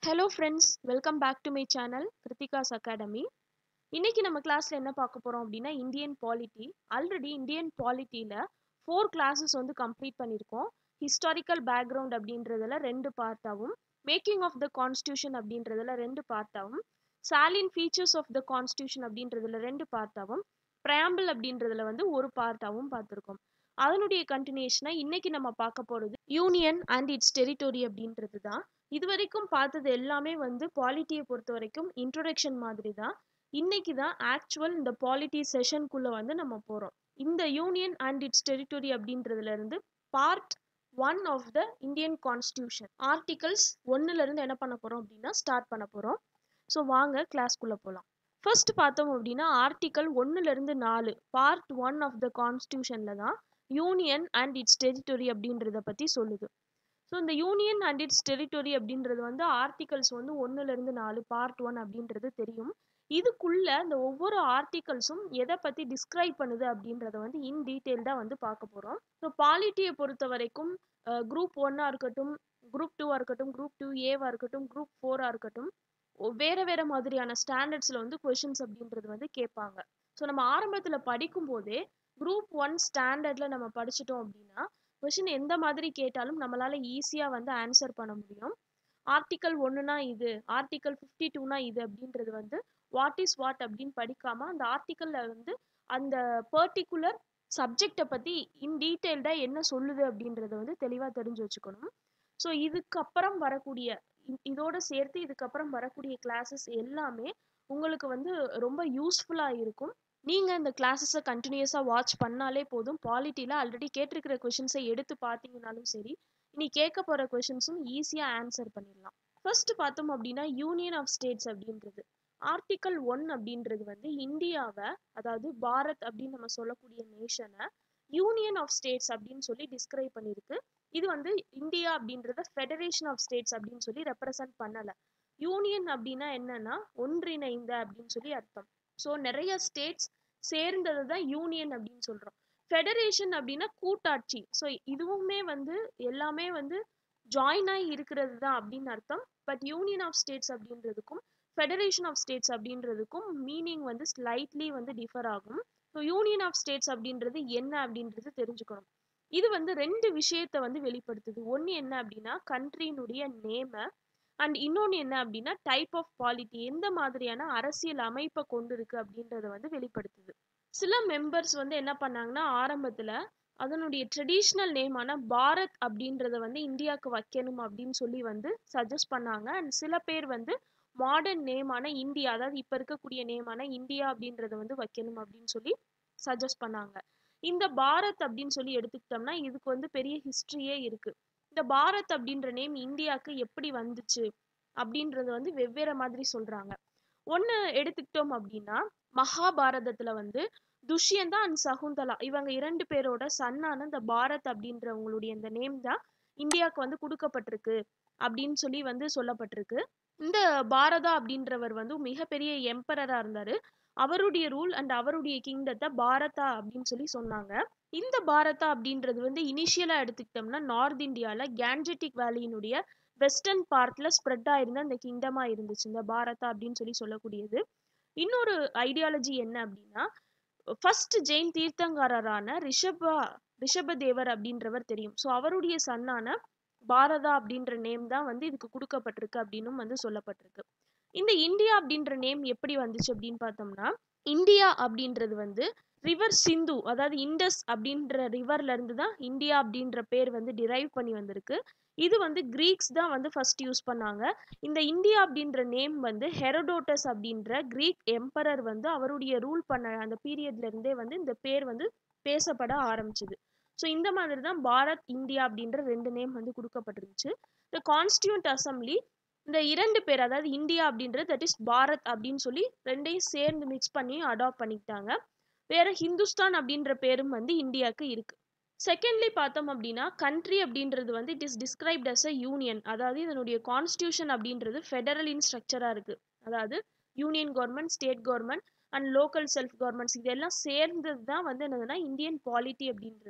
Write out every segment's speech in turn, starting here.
hello friends welcome back to my channel Krithika's academy இன்னைக்கு நம்ம கிளாஸ்ல என்ன பார்க்க போறோம் அப்படின்னா இந்தியன் பாலிட்டி ஆல்ரெடி இந்தியன் பாலிட்டியில ஃபோர் கிளாஸஸ் வந்து கம்ப்ளீட் பண்ணியிருக்கோம் ஹிஸ்டாரிக்கல் பேக்ரவுண்ட் அப்படின்றதுல ரெண்டு பார்ட்டாகவும் மேக்கிங் ஆஃப் த கான்ஸ்டியூஷன் அப்படின்றதுல ரெண்டு பார்ட்டாகவும் salient features of the constitution அப்படின்றதுல ரெண்டு பார்ட்டாகவும் ப்ரையாம்பிள் அப்படின்றதுல வந்து ஒரு பார்ட்டாகவும் பார்த்துருக்கோம் அதனுடைய கண்டினியூஷனா இன்னைக்கு நம்ம பார்க்க போறது யூனியன் அண்ட் இட்ஸ் டெரிட்டோரி அப்படின்றது தான் இது வரைக்கும் பார்த்தது எல்லாமே வந்து பாலிட்டியை பொறுத்த வரைக்கும் இன்ட்ரோடக்ஷன் மாதிரி தான் இன்னைக்கு தான் ஆக்சுவல் இந்த பாலிட்டி செஷனுக்குள்ள வந்து நம்ம போறோம் இந்த யூனியன் அண்ட் இட்ஸ் டெரிட்டோரி அப்படின்றதுல இருந்து part one of the Indian constitution articles ஒன்னுல இருந்து என்ன பண்ண போறோம் அப்படின்னா ஸ்டார்ட் பண்ண போறோம் ஸோ வாங்க கிளாஸ்க்குள்ள போகலாம் ஃபர்ஸ்ட் பார்த்தோம் அப்படின்னா ஆர்டிகல் ஒன்னுல இருந்து நாலு பார்ட் ஒன் ஆஃப் த கான்ஸ்டியூஷன்ல தான் யூனியன் அண்ட் இட்ஸ் டெரிட்டோரி அப்படின்றத பத்தி சொல்லுது ஸோ இந்த யூனியன் அண்ட் இட்ஸ் டெரிட்டோரி அப்படின்றது வந்து ஆர்டிகல்ஸ் வந்து ஒன்னுல இருந்து நாலு பார்ட் ஒன் அப்படின்றது தெரியும் இதுக்குள்ள இந்த ஒவ்வொரு ஆர்டிகல்ஸும் எதை பத்தி டிஸ்கிரைப் பண்ணுது அப்படின்றத வந்து இன் டீட்டெயில்டா வந்து பார்க்க போறோம் ஸோ பாலிட்டியை பொறுத்த வரைக்கும் குரூப் ஒன்னா இருக்கட்டும் குரூப் டூவா இருக்கட்டும் குரூப் டூ ஏவா இருக்கட்டும் குரூப் ஃபோரா இருக்கட்டும் வேற வேற மாதிரியான ஸ்டாண்டர்ட்ஸ்ல வந்து கொஷின்ஸ் அப்படின்றது வந்து கேட்பாங்க ஸோ நம்ம ஆரம்பத்துல படிக்கும் போதே குரூப் ஒன் ஸ்டாண்டர்ட்ல நம்ம படிச்சிட்டோம் அப்படின்னா கொஷின் எந்த மாதிரி கேட்டாலும் நம்மளால ஈஸியா வந்து ஆன்சர் பண்ண முடியும் ஆர்டிக்கல் ஒன்றுனா இது ஆர்டிக்கல் ஃபிஃப்டி டூனா இது அப்படின்றது வந்து வாட் இஸ் வாட் அப்படின்னு படிக்காம அந்த ஆர்டிக்கல்ல வந்து அந்த பர்டிகுலர் சப்ஜெக்டை பத்தி இன் டீட்டெயில்டா என்ன சொல்லுது அப்படின்றத வந்து தெளிவா தெரிஞ்சு வச்சுக்கணும் ஸோ இதுக்கப்புறம் வரக்கூடிய இதோட சேர்த்து இதுக்கப்புறம் வரக்கூடிய கிளாஸஸ் எல்லாமே உங்களுக்கு வந்து ரொம்ப யூஸ்ஃபுல்லா இருக்கும் நீங்க இந்த கிளாஸஸை கண்டினியூஸா வாட்ச் பண்ணாலே போதும் பாலிட்டியில ஆல்ரெடி கேட்டிருக்கிற கொஷின்ஸை எடுத்து பார்த்தீங்கனாலும் சரி இனி கேட்க போற கொஷின்ஸும் ஈஸியா ஆன்சர் பண்ணிடலாம் ஃபர்ஸ்ட் பார்த்தோம் அப்படின்னா யூனியன் ஆஃப் ஸ்டேட்ஸ் அப்படின்றது ஆர்டிக்கல் ஒன் அப்படின்றது வந்து இந்தியாவை அதாவது பாரத் அப்படின்னு நம்ம சொல்லக்கூடிய நேஷனை யூனியன் ஆஃப் ஸ்டேட்ஸ் அப்படின்னு சொல்லி டிஸ்கிரைப் பண்ணியிருக்கு இது வந்து இந்தியா அப்படின்றத ஃபெடரேஷன் ஆஃப் ஸ்டேட்ஸ் அப்படின்னு சொல்லி ரெப்ரசன்ட் பண்ணல யூனியன் அப்படின்னா என்னன்னா ஒன்றிணைந்த அப்படின்னு சொல்லி அர்த்தம் ஸோ நிறைய ஸ்டேட்ஸ் சேர்ந்தது தான் யூனியன் அப்படின்னு சொல்றோம் ஃபெடரேஷன் அப்படின்னா கூட்டாட்சி ஸோ இதுவுமே வந்து எல்லாமே வந்து ஜாயின் ஆகி இருக்கிறது தான் அப்படின்னு அர்த்தம் பட் யூனியன் ஆஃப் ஸ்டேட்ஸ் அப்படின்றதுக்கும் ஃபெடரேஷன் ஆஃப் ஸ்டேட்ஸ் அப்படின்றதுக்கும் மீனிங் வந்து ஸ்லைட்லி வந்து டிஃபர் ஆகும் ஸோ யூனியன் ஆஃப் ஸ்டேட்ஸ் அப்படின்றது என்ன அப்படின்றது தெரிஞ்சுக்கணும் இது வந்து ரெண்டு விஷயத்த வந்து வெளிப்படுத்துது ஒன்று என்ன அப்படின்னா கண்ட்ரியினுடைய நேமை அண்ட் இன்னொன்று என்ன அப்படின்னா டைப் ஆஃப் பாலிட்டி எந்த மாதிரியான அரசியல் அமைப்பை கொண்டு இருக்கு அப்படின்றத வந்து வெளிப்படுத்துது சில மெம்பர்ஸ் வந்து என்ன பண்ணாங்கன்னா ஆரம்பத்தில் அதனுடைய ட்ரெடிஷ்னல் நேமான பாரத் அப்படின்றத வந்து இந்தியாவுக்கு வைக்கணும் அப்படின்னு சொல்லி வந்து சஜஸ்ட் பண்ணாங்க அண்ட் சில பேர் வந்து மாடர்ன் நேமான இந்தியா அதாவது இப்போ இருக்கக்கூடிய நேமான இந்தியா அப்படின்றத வந்து வைக்கணும் அப்படின்னு சொல்லி சஜஸ்ட் பண்ணாங்க இந்த பாரத் அப்படின்னு சொல்லி எடுத்துக்கிட்டோம்னா இதுக்கு வந்து பெரிய ஹிஸ்ட்ரியே இருக்கு இந்த பாரத் அப்படின்ற நேம் இந்தியாவுக்கு எப்படி வந்துச்சு அப்படின்றது வந்து வெவ்வேறு மாதிரி சொல்றாங்க ஒன்று எடுத்துக்கிட்டோம் அப்படின்னா மகாபாரதத்துல வந்து துஷ்யந்தா அண்ட் சகுந்தலா இவங்க இரண்டு பேரோட சன்னான இந்த பாரத் அப்படின்றவங்களுடைய இந்த நேம் தான் இந்தியாவுக்கு வந்து கொடுக்கப்பட்டிருக்கு அப்படின்னு சொல்லி வந்து சொல்லப்பட்டிருக்கு இந்த பாரதா அப்படின்றவர் வந்து மிகப்பெரிய எம்பரரா இருந்தாரு அவருடைய ரூல் அண்ட் அவருடைய கிங்டத்தை பாரதா அப்படின்னு சொல்லி சொன்னாங்க இந்த பாரதா அப்படின்றது வந்து இனிஷியலா எடுத்துக்கிட்டோம்னா நார்த் இந்தியால கேன்ஜெட்டிக் வேலியினுடைய வெஸ்டர்ன் பார்ட்ல ஸ்ப்ரெட் ஆயிருந்த அந்த கிங்டமா இருந்துச்சு இந்த பாரதா அப்படின்னு சொல்லி சொல்லக்கூடியது இன்னொரு ஐடியாலஜி என்ன அப்படின்னா ஃபர்ஸ்ட் ஜெயின் தீர்த்தங்காரரான ரிஷபா ரிஷபதேவர் அப்படின்றவர் தெரியும் ஸோ அவருடைய சன்னான பாரதா அப்படின்ற நேம் தான் வந்து இதுக்கு கொடுக்கப்பட்டிருக்கு அப்படின்னும் வந்து சொல்லப்பட்டிருக்கு இந்த இந்தியா அப்படின்ற நேம் எப்படி வந்துச்சு அப்படின்னு பார்த்தோம்னா இந்தியா அப்படின்றது வந்து ரிவர் சிந்து அதாவது இண்டஸ் அப்படின்ற ரிவர்ல இருந்து தான் இந்தியா அப்படின்ற பேர் வந்து டிரைவ் பண்ணி வந்திருக்கு இது வந்து கிரீக்ஸ் தான் வந்து ஃபர்ஸ்ட் யூஸ் பண்ணாங்க இந்த இந்தியா அப்படின்ற நேம் வந்து ஹெரோடோட்டஸ் அப்படின்ற கிரீக் எம்பரர் வந்து அவருடைய ரூல் பண்ண அந்த பீரியட்ல இருந்தே வந்து இந்த பேர் வந்து பேசப்பட ஆரம்பிச்சுது ஸோ இந்த மாதிரி தான் பாரத் இந்தியா அப்படின்ற ரெண்டு நேம் வந்து கொடுக்கப்பட்டிருந்துச்சு இந்த கான்ஸ்டியூண்ட் அசம்பிளி இந்த இரண்டு பேர் அதாவது இந்தியா அப்படின்றது தட் இஸ் பாரத் அப்படின்னு சொல்லி ரெண்டையும் சேர்ந்து மிக்ஸ் பண்ணி அடாப்ட் பண்ணிக்கிட்டாங்க வேற ஹிந்துஸ்தான் அப்படின்ற பேரும் வந்து இந்தியாவுக்கு இருக்கு செகண்ட்லி பார்த்தோம் அப்படின்னா கண்ட்ரி அப்படின்றது வந்து it is described as a union அதாவது இதனுடைய கான்ஸ்டியூஷன் அப்படின்றது ஃபெடரல் இன் ஸ்ட்ரக்சரா இருக்கு அதாவது union government state government and local self governments இதெல்லாம் சேர்ந்தது தான் வந்து என்னதுன்னா இந்தியன் பாலிட்டி அப்படின்றது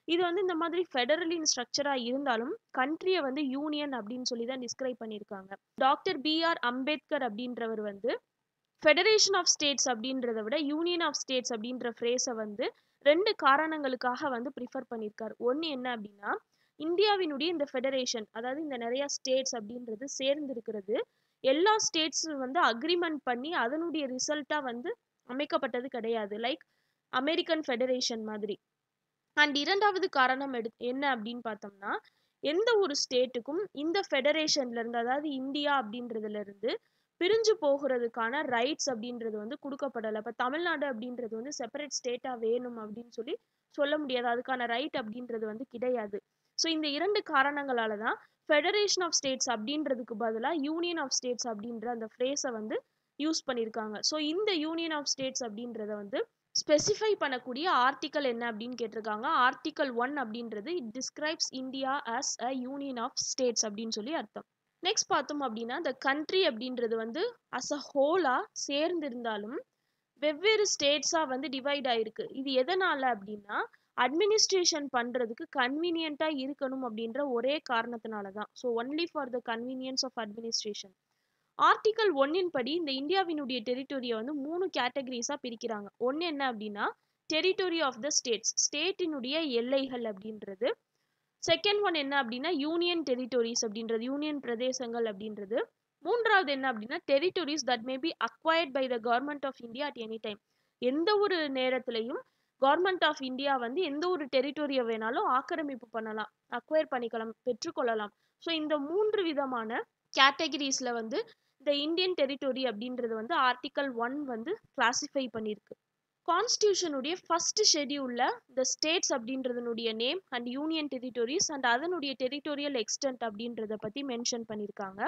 இது வந்து இந்த மாதிரி ஃபெடரலின் ஸ்ட்ரக்சராக இருந்தாலும் கண்ட்ரியை வந்து யூனியன் அப்படின்னு சொல்லி தான் டிஸ்கிரைப் பண்ணியிருக்காங்க டாக்டர் பி ஆர் அம்பேத்கர் அப்படின்றவர் வந்து ஃபெடரேஷன் ஆஃப் ஸ்டேட்ஸ் அப்படின்றத விட யூனியன் ஆஃப் ஸ்டேட்ஸ் அப்படின்ற ஃப்ரேஸை வந்து ரெண்டு காரணங்களுக்காக வந்து ப்ரிஃபர் பண்ணியிருக்காரு ஒன்று என்ன அப்படின்னா இந்தியாவினுடைய இந்த ஃபெடரேஷன் அதாவது இந்த நிறைய ஸ்டேட்ஸ் அப்படின்றது சேர்ந்து இருக்கிறது எல்லா ஸ்டேட்ஸ் வந்து அக்ரிமெண்ட் பண்ணி அதனுடைய ரிசல்ட்டாக வந்து அமைக்கப்பட்டது கிடையாது லைக் அமெரிக்கன் ஃபெடரேஷன் மாதிரி அண்ட் இரண்டாவது காரணம் எடு என்ன அப்படின்னு பார்த்தோம்னா எந்த ஒரு ஸ்டேட்டுக்கும் இந்த ஃபெடரேஷன்ல இருந்து அதாவது இந்தியா அப்படின்றதுல இருந்து பிரிஞ்சு போகிறதுக்கான ரைட்ஸ் அப்படின்றது வந்து கொடுக்கப்படலை இப்போ தமிழ்நாடு அப்படின்றது வந்து செப்பரேட் ஸ்டேட்டாக வேணும் அப்படின்னு சொல்லி சொல்ல முடியாது அதுக்கான ரைட் அப்படின்றது வந்து கிடையாது ஸோ இந்த இரண்டு காரணங்களால தான் ஃபெடரேஷன் ஆஃப் ஸ்டேட்ஸ் அப்படின்றதுக்கு பதிலாக யூனியன் ஆஃப் ஸ்டேட்ஸ் அப்படின்ற அந்த ஃப்ரேஸை வந்து யூஸ் பண்ணியிருக்காங்க ஸோ இந்த யூனியன் ஆஃப் ஸ்டேட்ஸ் அப்படின்றத வந்து ஸ்பெசிஃபை பண்ணக்கூடிய ஆர்டிக்கல் என்ன அப்படின்னு கேட்டிருக்காங்க ஆர்டிக்கல் ஒன் அப்படின்றது it describes India as a union of states அப்படின்னு சொல்லி அர்த்தம் நெக்ஸ்ட் பார்த்தோம் அப்படின்னா இந்த கண்ட்ரி அப்படின்றது வந்து அஸ் அ ஹோலாக சேர்ந்து இருந்தாலும் வெவ்வேறு ஸ்டேட்ஸாக வந்து டிவைட் ஆயிருக்கு இது எதனால அப்படின்னா அட்மினிஸ்ட்ரேஷன் பண்ணுறதுக்கு கன்வீனியண்ட்டாக இருக்கணும் அப்படின்ற ஒரே காரணத்தினால தான் so only for the convenience of administration article ஒன்னின் படி இந்த இந்தியாவினுடைய டெரிட்டோரியை வந்து மூணு கேட்டகரிஸாக பிரிக்கிறாங்க ஒன்று என்ன அப்படின்னா டெரிட்டோரி ஆஃப் த ஸ்டேட்ஸ் ஸ்டேட்டினுடைய எல்லைகள் அப்படின்றது செகண்ட் ஒன் என்ன அப்படின்னா யூனியன் டெரிட்டோரிஸ் அப்படின்றது யூனியன் பிரதேசங்கள் அப்படின்றது மூன்றாவது என்ன அப்படின்னா territories that may be acquired by the government of India at any time எந்த ஒரு நேரத்திலையும் கவர்மெண்ட் ஆஃப் இந்தியா வந்து எந்த ஒரு டெரிட்டோரியை வேணாலும் ஆக்கிரமிப்பு பண்ணலாம் அக்வயர் பண்ணிக்கலாம் பெற்றுக்கொள்ளலாம் ஸோ இந்த மூன்று விதமான கேட்டகரிஸில் வந்து இந்த இந்தியன் டெரிட்டோரி அப்படின்றது வந்து ஆர்டிக்கல் ஒன் வந்து கிளாசிஃபை பண்ணியிருக்கு கான்ஸ்டியூஷனுடைய ஃபர்ஸ்ட் ஷெடியூலில் இந்த ஸ்டேட்ஸ் அப்படின்றதனுடைய name and union territories and அதனுடைய டெரிட்டோரியல் எக்ஸ்டென்ட் அப்படின்றத பற்றி மென்ஷன் பண்ணியிருக்காங்க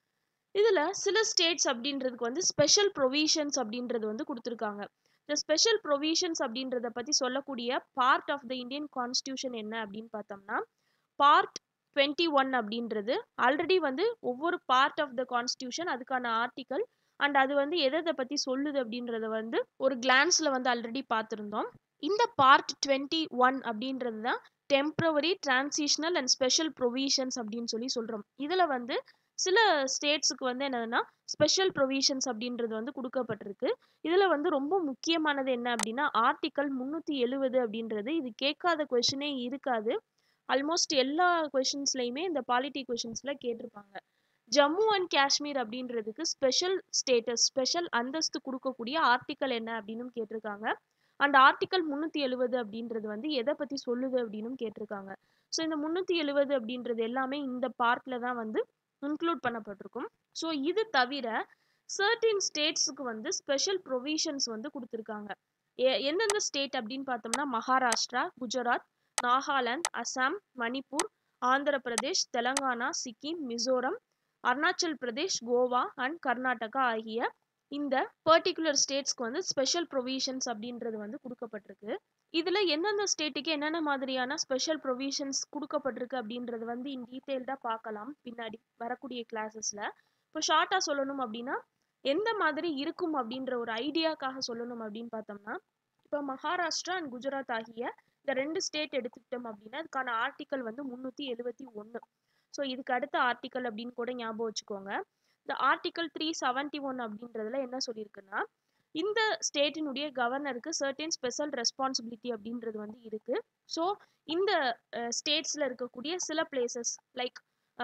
இதில் சில ஸ்டேட்ஸ் அப்படின்றதுக்கு வந்து ஸ்பெஷல் ப்ரொவிஷன்ஸ் அப்படின்றது வந்து கொடுத்துருக்காங்க இந்த ஸ்பெஷல் ப்ரொவிஷன்ஸ் அப்படின்றத பற்றி சொல்லக்கூடிய part of the Indian constitution என்ன அப்படின்னு பார்த்தோம்னா பார்ட் டுவெண்ட்டி ஒன் அப்படின்றது ஆல்ரெடி வந்து ஒவ்வொரு பார்ட் ஆஃப் த கான்ஸ்டியூஷன் அதுக்கான ஆர்டிக்கல் அண்ட் அது வந்து எதை பற்றி சொல்லுது அப்படின்றத வந்து ஒரு கிளான்ஸில் வந்து ஆல்ரெடி பார்த்துருந்தோம் இந்த பார்ட் டுவெண்ட்டி ஒன் அப்படின்றது தான் temporary transitional and special provisions அப்படின்னு சொல்லி சொல்கிறோம் இதில் வந்து சில ஸ்டேட்ஸுக்கு வந்து என்னதுன்னா ஸ்பெஷல் ப்ரொவிஷன்ஸ் அப்படின்றது வந்து கொடுக்கப்பட்டிருக்கு இதில் வந்து ரொம்ப முக்கியமானது என்ன அப்படின்னா ஆர்டிக்கல் முந்நூற்றி எழுவது அப்படின்றது இது கேட்காத கொஷினே இருக்காது ஆல்மோஸ்ட் எல்லா கொஷின்ஸ்லையுமே இந்த பாலிட்டி கொஷின்ஸில் கேட்டிருப்பாங்க ஜம்மு அண்ட் காஷ்மீர் அப்படின்றதுக்கு ஸ்பெஷல் ஸ்டேட்டஸ் ஸ்பெஷல் அந்தஸ்து கொடுக்கக்கூடிய ஆர்டிக்கல் என்ன அப்படின்னு கேட்டிருக்காங்க அண்ட் ஆர்டிக்கல் முந்நூற்றி எழுவது அப்படின்றது வந்து எதை பற்றி சொல்லுது அப்படின்னு கேட்டிருக்காங்க ஸோ இந்த முந்நூற்றி எழுவது அப்படின்றது எல்லாமே இந்த பார்ட்டில் தான் வந்து இன்க்ளூட் பண்ணப்பட்டிருக்கும் ஸோ இது தவிர சர்டின் ஸ்டேட்ஸுக்கு வந்து ஸ்பெஷல் ப்ரொவிஷன்ஸ் வந்து கொடுத்துருக்காங்க எந்தெந்த ஸ்டேட் அப்படின்னு பார்த்தோம்னா மகாராஷ்டிரா குஜராத் நாகாலாந்து அசாம் மணிப்பூர் ஆந்திர பிரதேஷ் தெலங்கானா சிக்கிம் மிசோரம் அருணாச்சல் பிரதேஷ் கோவா அண்ட் கர்நாடகா ஆகிய இந்த பர்டிகுலர் ஸ்டேட்ஸ்க்கு வந்து ஸ்பெஷல் ப்ரொவிஷன்ஸ் அப்படின்றது வந்து கொடுக்கப்பட்டிருக்கு இதில் எந்தெந்த ஸ்டேட்டுக்கு என்னென்ன மாதிரியான ஸ்பெஷல் ப்ரொவிஷன்ஸ் கொடுக்கப்பட்டிருக்கு அப்படின்றது வந்து இன் டீட்டெயில்டாக பார்க்கலாம் பின்னாடி வரக்கூடிய கிளாஸஸில் இப்போ ஷார்ட்டாக சொல்லணும் அப்படின்னா எந்த மாதிரி இருக்கும் அப்படின்ற ஒரு ஐடியாக்காக சொல்லணும் அப்படின்னு பார்த்தோம்னா இப்போ மகாராஷ்டிரா அண்ட் குஜராத் ஆகிய இந்த ரெண்டு ஸ்டேட் எடுத்துக்கிட்டோம் அப்படின்னா அதுக்கான ஆர்டிக்கல் வந்து முந்நூற்றி எழுபத்தி ஒன்று ஸோ இதுக்கு அடுத்த ஆர்டிக்கல் அப்படின்னு கூட ஞாபகம் வச்சுக்கோங்க இந்த ஆர்டிக்கல் த்ரீ செவன்டி ஒன் அப்படின்றதுல என்ன சொல்லியிருக்குன்னா இந்த ஸ்டேட்டினுடைய கவர்னருக்கு சர்டன் ஸ்பெஷல் ரெஸ்பான்சிபிலிட்டி அப்படின்றது வந்து இருக்கு ஸோ இந்த ஸ்டேட்ஸில் இருக்கக்கூடிய சில பிளேசஸ் லைக்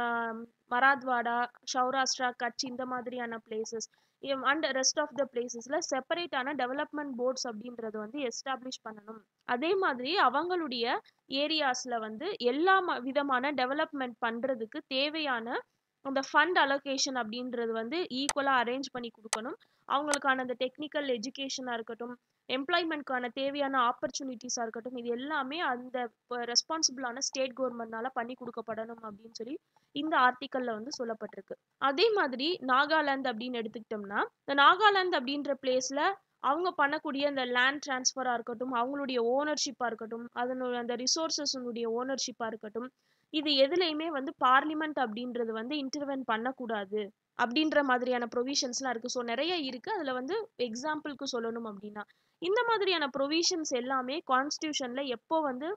மராத்வாடா சௌராஷ்டிரா கட்ச் இந்த மாதிரியான places and rest of the பிளேசஸில் செப்பரேட்டான டெவலப்மெண்ட் போர்ட்ஸ் அப்படின்றது வந்து எஸ்டாப்ளிஷ் பண்ணணும் அதே மாதிரி அவங்களுடைய ஏரியாஸில் வந்து எல்லா விதமான டெவலப்மெண்ட் பண்ணுறதுக்கு தேவையான அந்த ஃபண்ட் அலோகேஷன் அப்படின்றது வந்து ஈக்குவலாக அரேஞ்ச் பண்ணி கொடுக்கணும் அவங்களுக்கான அந்த டெக்னிக்கல் எஜுகேஷனாக இருக்கட்டும் எம்ப்ளாய்மெண்ட்க்கான தேவையான ஆப்பர்ச்சுனிட்டிஸாக இருக்கட்டும் இது எல்லாமே அந்த ரெஸ்பான்சிபிளான ஸ்டேட் கவர்மெண்ட்னால பண்ணி கொடுக்கப்படணும் அப்படின்னு சொல்லி இந்த ஆர்டிக்கலில் வந்து சொல்லப்பட்டிருக்கு அதே மாதிரி நாகாலாந்து அப்படின்னு எடுத்துக்கிட்டோம்னா இந்த நாகாலாந்து அப்படின்ற பிளேஸில் அவங்க பண்ணக்கூடிய அந்த லேண்ட் டிரான்ஸ்ஃபராக இருக்கட்டும் அவங்களுடைய ஓனர்ஷிப்பாக இருக்கட்டும் அதனுடைய அந்த ரிசோர்ஸஸுடைய ஓனர்ஷிப்பாக இருக்கட்டும் இது எதுலையுமே வந்து பார்லிமெண்ட் அப்படின்றது வந்து இன்டர்வென் பண்ணக்கூடாது அப்படின்ற மாதிரியான ப்ரொவிஷன்ஸ்லாம் இருக்குது ஸோ நிறைய இருக்குது அதில் வந்து எக்ஸாம்பிளுக்கு சொல்லணும் அப்படின்னா இந்த மாதிரியான ப்ரொவிஷன்ஸ் எல்லாமே கான்ஸ்டியூஷனில் எப்போ வந்து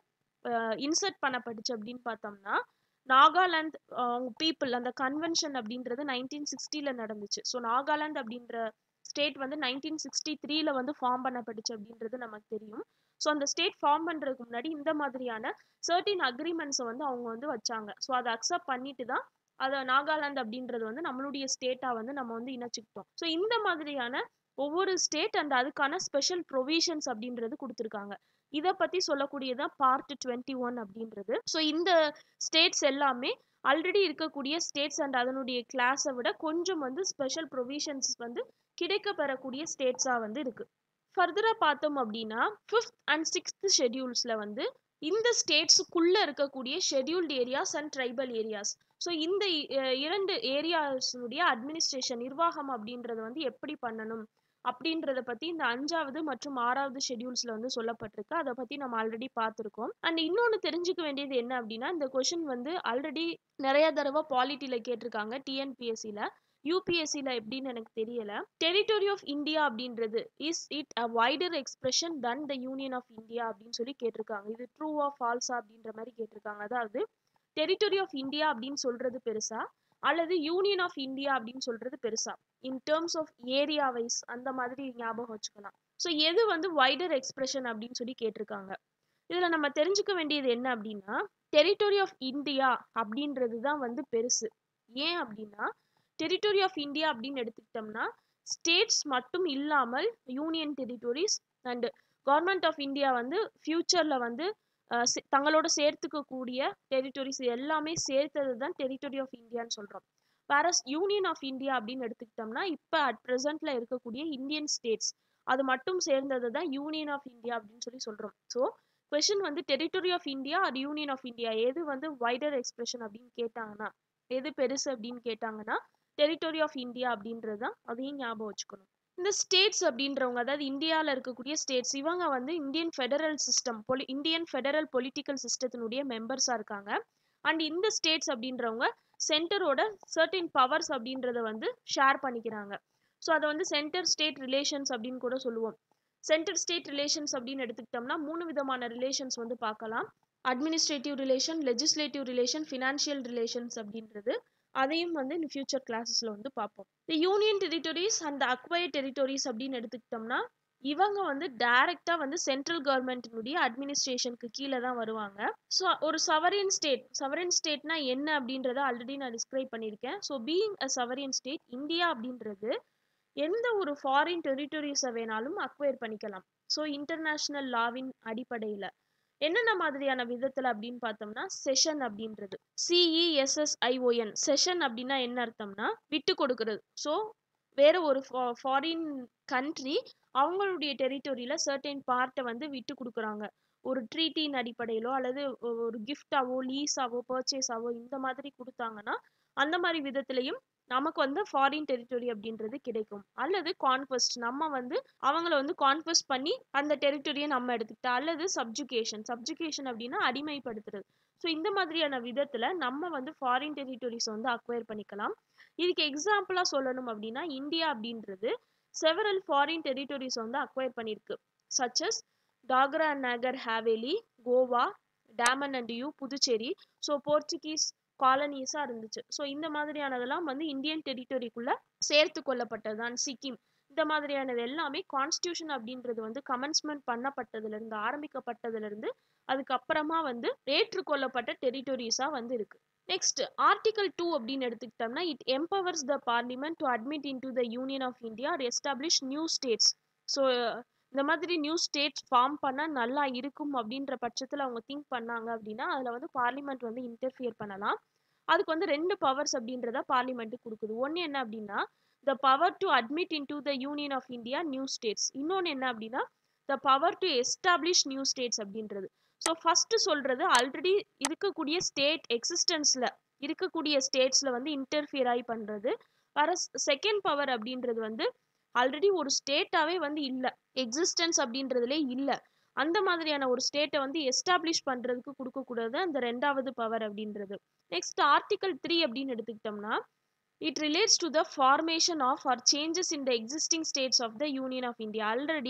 இன்சர்ட் பண்ணப்பட்டுச்சு அப்படின்னு பார்த்தோம்னா நாகாலாந்து அவங்க பீப்புள் அந்த கன்வென்ஷன் அப்படின்றது நைன்டீன் சிக்ஸ்டியில் நடந்துச்சு ஸோ நாகாலாந்து அப்படின்ற ஸ்டேட் வந்து நைன்டீன் சிக்ஸ்டி த்ரீல வந்து ஃபார்ம் பண்ணப்பட்டுச்சு அப்படின்றது நமக்கு தெரியும் ஸோ அந்த ஸ்டேட் ஃபார்ம் பண்ணுறதுக்கு முன்னாடி இந்த மாதிரியான சர்டின் அக்ரிமெண்ட்ஸை வந்து அவங்க வந்து வச்சாங்க ஸோ அதை அக்செப்ட் பண்ணிட்டு தான் அதை நாகாலாந்து அப்படின்றது வந்து நம்மளுடைய ஸ்டேட்டாக வந்து நம்ம வந்து இணைச்சிக்கிட்டோம் ஸோ இந்த மாதிரியான ஒவ்வொரு ஸ்டேட் அண்ட் அதுக்கான ஸ்பெஷல் ப்ரொவிஷன்ஸ் அப்படின்றது கொடுத்துருக்காங்க இதை பற்றி சொல்லக்கூடியதான் பார்ட் டுவெண்ட்டி ஒன் அப்படின்றது ஸோ இந்த ஸ்டேட்ஸ் எல்லாமே ஆல்ரெடி இருக்கக்கூடிய ஸ்டேட்ஸ் அண்ட் அதனுடைய கிளாஸை விட கொஞ்சம் வந்து ஸ்பெஷல் ப்ரொவிஷன்ஸ் வந்து கிடைக்க பெறக்கூடிய ஸ்டேட்ஸாக வந்து இருக்கு ஃபர்தராக பார்த்தோம் அப்படின்னா ஃபிஃப்த் அண்ட் சிக்ஸ்த் ஷெட்யூல்ஸில் வந்து இந்த ஸ்டேட்ஸுக்குள்ளே இருக்கக்கூடிய scheduled areas and tribal areas so இந்த இரண்டு ஏரியாஸுடைய அட்மினிஸ்ட்ரேஷன் நிர்வாகம் அப்படின்றது வந்து எப்படி பண்ணணும் அப்படின்றத பற்றி இந்த அஞ்சாவது மற்றும் ஆறாவது ஷெட்யூல்ஸில் வந்து சொல்லப்பட்டிருக்கு அதை பற்றி நம்ம ஆல்ரெடி பார்த்துருக்கோம் அண்ட் இன்னொன்று தெரிஞ்சுக்க வேண்டியது என்ன அப்படின்னா இந்த கொஷின் வந்து ஆல்ரெடி நிறைய தடவை பாலிட்டியில் கேட்டிருக்காங்க டிஎன்பிஎஸ்சியில் யூபிஎஸ்சியில் எப்படின்னு எனக்கு தெரியல டெரிட்டரி ஆஃப் இந்தியா அப்படின்றது is it a wider expression than the union of India அப்படின்னு சொல்லி கேட்டிருக்காங்க இது ட்ரூவா ஃபால்ஸா அப்படின்ற மாதிரி கேட்டிருக்காங்க அதாவது டெரிட்டரி ஆஃப் இந்தியா அப்படின்னு சொல்றது பெருசா அல்லது யூனியன் ஆஃப் இந்தியா அப்படின்னு சொல்றது பெருசா in terms of area wise அந்த மாதிரி ஞாபகம் வச்சுக்கலாம் ஸோ எது வந்து வைடர் எக்ஸ்பிரஷன் அப்படின்னு சொல்லி கேட்டிருக்காங்க இதில் நம்ம தெரிஞ்சுக்க வேண்டியது என்ன அப்படின்னா டெரிட்டரி ஆஃப் இந்தியா அப்படின்றது தான் வந்து பெருசு ஏன் அப்படின்னா டெரிட்டரி ஆஃப் இந்தியா அப்படின்னு எடுத்துக்கிட்டோம்னா ஸ்டேட்ஸ் மட்டும் இல்லாமல் union territories and government of India வந்து ஃப்யூச்சரில் வந்து தங்களோட சேர்த்துக்கக்கூடிய டெரிட்டரிஸ் எல்லாமே சேர்த்தது தான் டெரிட்டரி ஆஃப் இந்தியான்னு சொல்கிறோம் வேற யூனியன் ஆஃப் இந்தியா அப்படின்னு எடுத்துக்கிட்டோம்னா இப்போ அட் ப்ரெசென்ட்ல இருக்கக்கூடிய இந்தியன் ஸ்டேட்ஸ் அது மட்டும் சேர்ந்தது தான் யூனியன் ஆஃப் இந்தியா அப்படின்னு சொல்லி சொல்கிறோம் ஸோ கொஷின் வந்து டெரிட்டரி ஆஃப் இந்தியா அது யூனியன் ஆஃப் இந்தியா எது வந்து வைடர் எக்ஸ்பிரஷன் அப்படின்னு கேட்டாங்கன்னா எது பெருசு அப்படின்னு கேட்டாங்கன்னா டெரிட்டரி ஆஃப் இந்தியா அப்படின்றது தான் அதையும் ஞாபகம் வச்சுக்கணும் இந்த ஸ்டேட்ஸ் அப்படின்றவங்க அதாவது இந்தியாவில் இருக்கக்கூடிய ஸ்டேட்ஸ் இவங்க வந்து இந்தியன் ஃபெடரல் சிஸ்டம் பொலி இந்தியன் ஃபெடரல் பொலிட்டிக்கல் சிஸ்டத்தினுடைய மெம்பர்ஸாக இருக்காங்க அண்ட் இந்த ஸ்டேட்ஸ் அப்படின்றவங்க சென்டரோட சர்டின் பவர்ஸ் அப்படின்றத வந்து ஷேர் பண்ணிக்கிறாங்க ஸோ அதை வந்து சென்டர் ஸ்டேட் ரிலேஷன்ஸ் அப்படின்னு கூட சொல்லுவோம் சென்டர் ஸ்டேட் ரிலேஷன்ஸ் அப்படின்னு எடுத்துக்கிட்டோம்னா மூணு விதமான ரிலேஷன்ஸ் வந்து பார்க்கலாம் administrative relation legislative relation financial relations அப்படின்றது அதையும் வந்து இந்த ஃபியூச்சர் கிளாஸஸில் வந்து பார்ப்போம் இந்த union territories and acquire territories அப்படின்னு எடுத்துக்கிட்டோம்னா இவங்க வந்து டைரக்டாக வந்து சென்ட்ரல் கவர்மெண்ட்டினுடைய அட்மினிஸ்ட்ரேஷனுக்கு கீழே தான் வருவாங்க ஸோ ஒரு சவரியன் ஸ்டேட் சவரியன் ஸ்டேட்னா என்ன அப்படின்றத ஆல்ரெடி நான் டிஸ்கிரைப் பண்ணியிருக்கேன் so being a sovereign state India அப்படின்றது எந்த ஒரு ஃபாரின் டெரிட்டரிஸை வேணாலும் அக்வயர் பண்ணிக்கலாம் ஸோ இன்டர்நேஷ்னல் லாவின் அடிப்படையில் என்னென்ன மாதிரியான விதத்தில் அப்படின்னு பார்த்தோம்னா செஷன் அப்படின்றது சிஇஎஸ்எஸ்ஐஓஎன் செஷன் அப்படின்னா என்ன அர்த்தம்னா விட்டு கொடுக்கறது ஸோ வேற ஒரு ஃபாரின் கண்ட்ரி அவங்களுடைய டெரிட்டரியில் சர்டைன் பார்ட்டை வந்து விட்டு கொடுக்குறாங்க ஒரு ட்ரீட்டின் அடிப்படையிலோ அல்லது ஒரு கிஃப்டாவோ லீஸாவோ பர்ச்சேஸாவோ இந்த மாதிரி கொடுத்தாங்கன்னா அந்த மாதிரி விதத்துலையும் நமக்கு வந்து ஃபாரின் டெரிட்டரி அப்படின்றது கிடைக்கும் அல்லது கான்வெஸ்ட் நம்ம வந்து அவங்கள வந்து கான்வெஸ்ட் பண்ணி அந்த டெரிட்டரியை நம்ம எடுத்துக்கிட்டா அல்லது சப்ஜுகேஷன் சப்ஜுகேஷன் அப்படின்னா அடிமைப்படுத்துறது ஸோ இந்த மாதிரியான விதத்தில் நம்ம வந்து ஃபாரின் டெரிட்டரிஸ் வந்து அக்வயர் பண்ணிக்கலாம் இதுக்கு எக்ஸாம்பிளாக சொல்லணும் அப்படின்னா இந்தியா அப்படின்றது செவரல் ஃபாரின் டெரிட்டரிஸ் வந்து அக்வயர் பண்ணியிருக்கு such as Dadra and Nagar Haveli Goa Daman and Diu Puducherry so Portuguese காலனிஸாக இருந்துச்சு ஸோ இந்த மாதிரியானதெல்லாம் வந்து இந்தியன் டெரிட்டரிக்குள்ளே சேர்த்து கொள்ளப்பட்டது தான் சிக்கிம் இந்த மாதிரியானது எல்லாமே கான்ஸ்டியூஷன் அப்படின்றது வந்து கமென்ஸ்மெண்ட் பண்ணப்பட்டதுலேருந்து ஆரம்பிக்கப்பட்டதுலேருந்து அதுக்கப்புறமா வந்து ஏற்றுக்கொள்ளப்பட்ட டெரிட்டரிஸாக வந்து இருக்கு நெக்ஸ்ட் ஆர்டிகல் டூ அப்படின்னு எடுத்துக்கிட்டோம்னா it empowers the parliament to admit into the union of India establish new states so இந்த மாதிரி நியூ ஸ்டேட்ஸ் ஃபார்ம் பண்ணால் நல்லா இருக்கும் அப்படின்ற பட்சத்தில் அவங்க திங்க் பண்ணாங்க அப்படின்னா அதில் வந்து பார்லிமெண்ட் வந்து இன்டர்ஃபியர் பண்ணலாம் அதுக்கு வந்து ரெண்டு பவர்ஸ் அப்படின்றத பார்லிமெண்ட்டு கொடுக்குது ஒன்று என்ன அப்படின்னா the power to admit into the union of India new states இன்னொன்று என்ன அப்படின்னா the power to establish new states அப்படின்றது ஸோ ஃபஸ்ட்டு சொல்கிறது ஆல்ரெடி இருக்கக்கூடிய ஸ்டேட் எக்ஸிஸ்டன்ஸில் இருக்கக்கூடிய ஸ்டேட்ஸில் வந்து இன்டர்ஃபியர் ஆகி பண்ணுறது வர செகண்ட் பவர் அப்படின்றது வந்து ஆல்ரெடி ஒரு ஸ்டேட்டாகவே வந்து இல்லை எக்ஸிஸ்டன்ஸ் அப்படின்றதுலே இல்லை அந்த மாதிரியான ஒரு ஸ்டேட்டை வந்து எஸ்டாப்ளிஷ் பண்ணுறதுக்கு கொடுக்கக்கூடாது அந்த ரெண்டாவது பவர் அப்படின்றது நெக்ஸ்ட் ஆர்டிகல் த்ரீ அப்படின்னு எடுத்துக்கிட்டோம்னா it relates to the formation of or changes in the existing states of the union of India already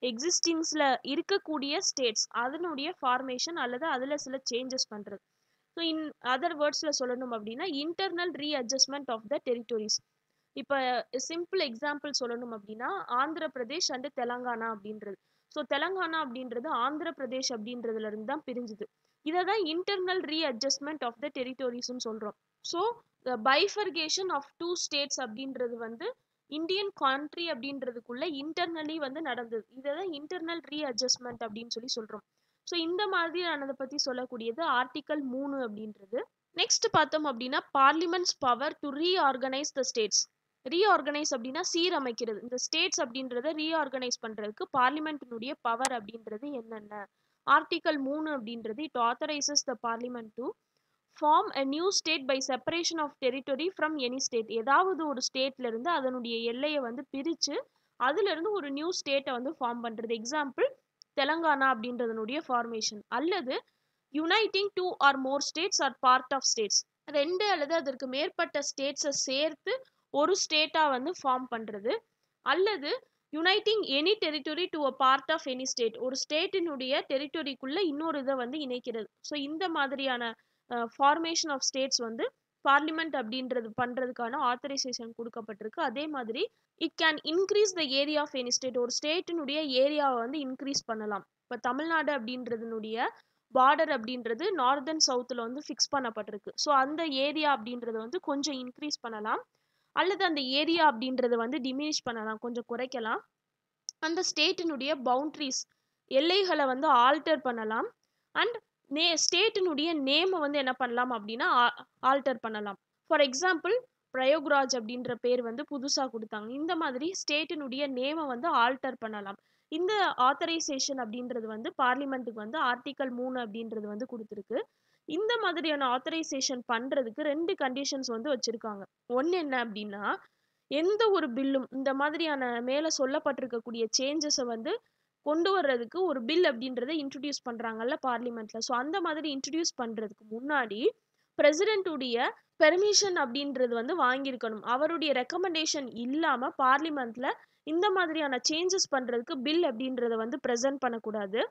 எக்ஸிஸ்டிங்ஸில் இருக்கக்கூடிய ஸ்டேட்ஸ் அதனுடைய ஃபார்மேஷன் அல்லது அதில் சில சேஞ்சஸ் பண்ணுறது ஸோ இன் அதர் வேர்ட்ஸில் சொல்லணும் அப்படின்னா internal readjustment of the territories இப்போ சிம்பிள் எக்ஸாம்பிள் சொல்லணும் அப்படின்னா ஆந்திர பிரதேஷ் அண்டு தெலங்கானா அப்படின்றது ஸோ தெலங்கானா அப்படின்றது ஆந்திர பிரதேஷ் அப்படின்றதுல இருந்து தான் பிரிஞ்சுது இதை தான் இன்டர்னல் ரீஅட்ஜஸ்ட்மெண்ட் ஆஃப் த டெரிட்டோரிஸ்ன்னு சொல்கிறோம் so bifurcation of two states அப்படின்றது வந்து இந்தியன் கான்ட்ரி அப்படின்றதுக்குள்ள இன்டர்னலி வந்து நடந்தது இதை தான் இன்டர்னல் ரீஅட்ஜஸ்ட்மெண்ட் அப்படின்னு சொல்லி சொல்கிறோம் ஸோ இந்த மாதிரியானதை பற்றி சொல்லக்கூடியது ஆர்டிக்கல் மூணு அப்படின்றது நெக்ஸ்ட் பார்த்தோம் அப்படின்னா parliament's power to reorganise the states reorganise அப்படின்னா சீரமைக்கிறது இந்த ஸ்டேட்ஸ் அப்படின்றத ரீஆர்கனைஸ் பண்ணுறதுக்கு பார்லிமெண்ட்டினுடைய பவர் அப்படின்றது என்னென்ன ஆர்டிக்கல் மூணு அப்படின்றது it authorises the parliament to form a new state by separation of territory from any state ஏதாவது ஒரு ஸ்டேட்ல இருந்து அதனுடைய எல்லையை வந்து பிரித்து அதுல இருந்து ஒரு நியூ ஸ்டேட்டை வந்து ஃபார்ம் பண்ணுறது எக்ஸாம்பிள் தெலங்கானா அப்படின்றதனுடைய ஃபார்மேஷன் அல்லது uniting two or more states or part of states ரெண்டு அல்லது அதற்கு மேற்பட்ட ஸ்டேட்ஸை சேர்த்து ஒரு ஸ்டேட்டாக வந்து ஃபார்ம் பண்ணுறது அல்லது uniting any territory to a part of any state ஒரு ஸ்டேட்டினுடைய டெரிட்டரிக்குள்ளே இன்னொரு இதை வந்து இணைக்கிறது ஸோ இந்த மாதிரியான ஃபார்மேஷன் ஆஃப் ஸ்டேட்ஸ் வந்து பார்லிமெண்ட் அப்படின்றது பண்ணுறதுக்கான ஆத்தரைசேஷன் கொடுக்கப்பட்டிருக்கு அதே மாதிரி it can increase the area of any state ஒரு ஸ்டேட்டினுடைய ஏரியாவை வந்து இன்க்ரீஸ் பண்ணலாம் இப்போ தமிழ்நாடு அப்படின்றதுனுடைய பார்டர் அப்படின்றது நார்தன் சவுத்தில் வந்து ஃபிக்ஸ் பண்ணப்பட்டிருக்கு ஸோ அந்த ஏரியா அப்படின்றத வந்து கொஞ்சம் இன்க்ரீஸ் பண்ணலாம் அல்லது அந்த ஏரியா அப்படின்றத வந்து டிமினிஷ் பண்ணலாம் கொஞ்சம் குறைக்கலாம் அந்த ஸ்டேட்டினுடைய பவுண்ட்ரிஸ் எல்லைகளை வந்து ஆல்டர் பண்ணலாம் அண்ட் நே ஸ்டேட்டினுடைய நேமை வந்து என்ன பண்ணலாம் அப்படின்னா ஆல்டர் பண்ணலாம் ஃபார் எக்ஸாம்பிள் பிரயோக்ராஜ் அப்படின்ற பேர் வந்து புதுசாக கொடுத்தாங்க இந்த மாதிரி ஸ்டேட்டினுடைய நேமை வந்து ஆல்டர் பண்ணலாம் இந்த ஆத்தரைசேஷன் அப்படின்றது வந்து பார்லிமெண்ட்டுக்கு வந்து ஆர்டிக்கல் மூணு அப்படின்றது வந்து கொடுத்துருக்கு இந்த மாதிரியான ஆத்தரைசேஷன் பண்ணுறதுக்கு ரெண்டு கண்டிஷன்ஸ் வந்து வச்சுருக்காங்க ஒன்று என்ன அப்படின்னா எந்த ஒரு பில்லும் இந்த மாதிரியான மேலே சொல்லப்பட்டிருக்கக்கூடிய சேஞ்சஸை வந்து கொண்டு வர்றதுக்கு ஒரு பில் அப்படின்றத இன்ட்ரடியூஸ் பண்ணுறாங்கல்ல பார்லிமெண்ட்டில் ஸோ அந்த மாதிரி இன்ட்ரடியூஸ் பண்ணுறதுக்கு முன்னாடி பிரசிடென்ட்டுடைய பெர்மிஷன் அப்படின்றது வந்து வாங்கியிருக்கணும் அவருடைய ரெக்கமெண்டேஷன் இல்லாமல் பார்லிமெண்ட்டில் இந்த மாதிரியான சேஞ்சஸ் பண்ணுறதுக்கு பில் அப்படின்றத வந்து ப்ரெசென்ட் பண்ணக்கூடாது